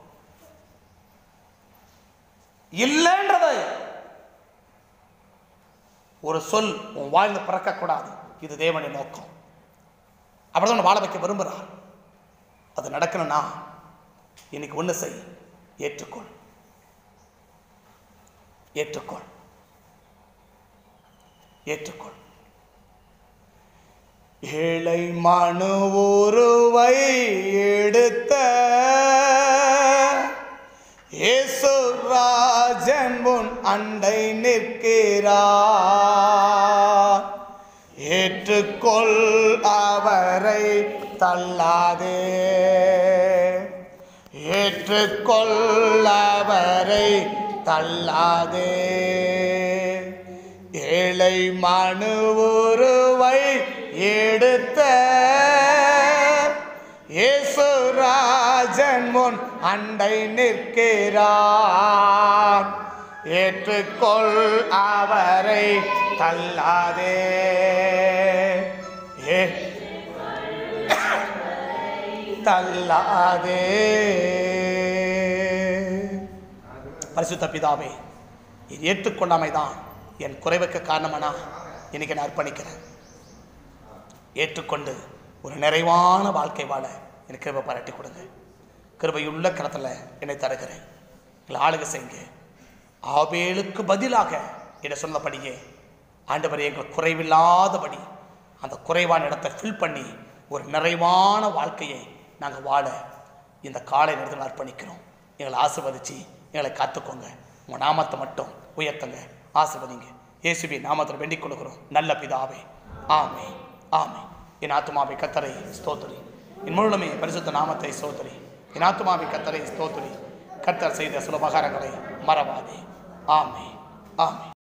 இல்லைன்றதை ஒரு சொல் உன் வாயிலிருந்து பிறக்கக்கூடாது இது தேவனுடைய நோக்கம் அப்படிதான் உன்னை வாழ வைக்க விரும்புகிறார் அது நடக்கணும்னா இன்னைக்கு ஒன்று செய் ஏற்றுக்கொள் ஏற்றுக்கொள் ஏற்றுக்கொள் ஏழை மனு உருவை எடுத்த இயேசுராஜன் உன் அண்டை நிற்கிறார் ஏற்றுக்கொள் அவரை தள்ளாதே ஏற்றுக்கொள் அவரை தள்ளாதே ஏழை மனு உருவை எடுத்த இயேசுராஜன் முன் அண்டை நிற்கிறார் ஏற்றுக்கொள் அவரை தள்ளாதே ஏ தள்ளாதே பரிசுத்த பிதாவே இது ஏற்றுக்கொள்ளாமை தான் என் குறைவுக்கு காரணமானா இன்னைக்கு நான் அர்ப்பணிக்கிறேன் ஏற்றுக்கொண்டு ஒரு நிறைவான வாழ்க்கை வாழ எனக்கு கிருபை பாராட்டி கொடுங்க கிருபையுள்ள கரத்தில் என்னை தருகிறேன் எங்களை ஆளுக செய்யுங்க ஆபேலுக்கு பதிலாக என்னை சொன்னபடியே ஆண்டவரே எங்கள் குறைவில்லாதபடி அந்த குறைவான இடத்தை ஃபில் பண்ணி ஒரு நிறைவான வாழ்க்கையை நாங்கள் வாழ இந்த காலை நேரத்தில் அர்ப்பணிக்கிறோம் எங்களை ஆசிர்வதிச்சு எங்களை காத்துக்கோங்க உங்கள் நாமத்தை மட்டும் உயர்த்துங்க ஆசிர்வதிங்க இயேசுவி நாமத்தில் வேண்டிக் கொள்கிறோம் நல்ல பிதாவே ஆமே ஆமே என் ஆத்துமாவை கத்தரை ஸ்தோத்திரி என் முழுமே பரிசுத்த நாமத்தை ஸ்தோத்திரி என் ஆத்துமாவை கத்தரை ஸ்தோத்திரி கர்த்தர் செய்த சுலபகாரங்களை மறவாதே ஆமே ஆமே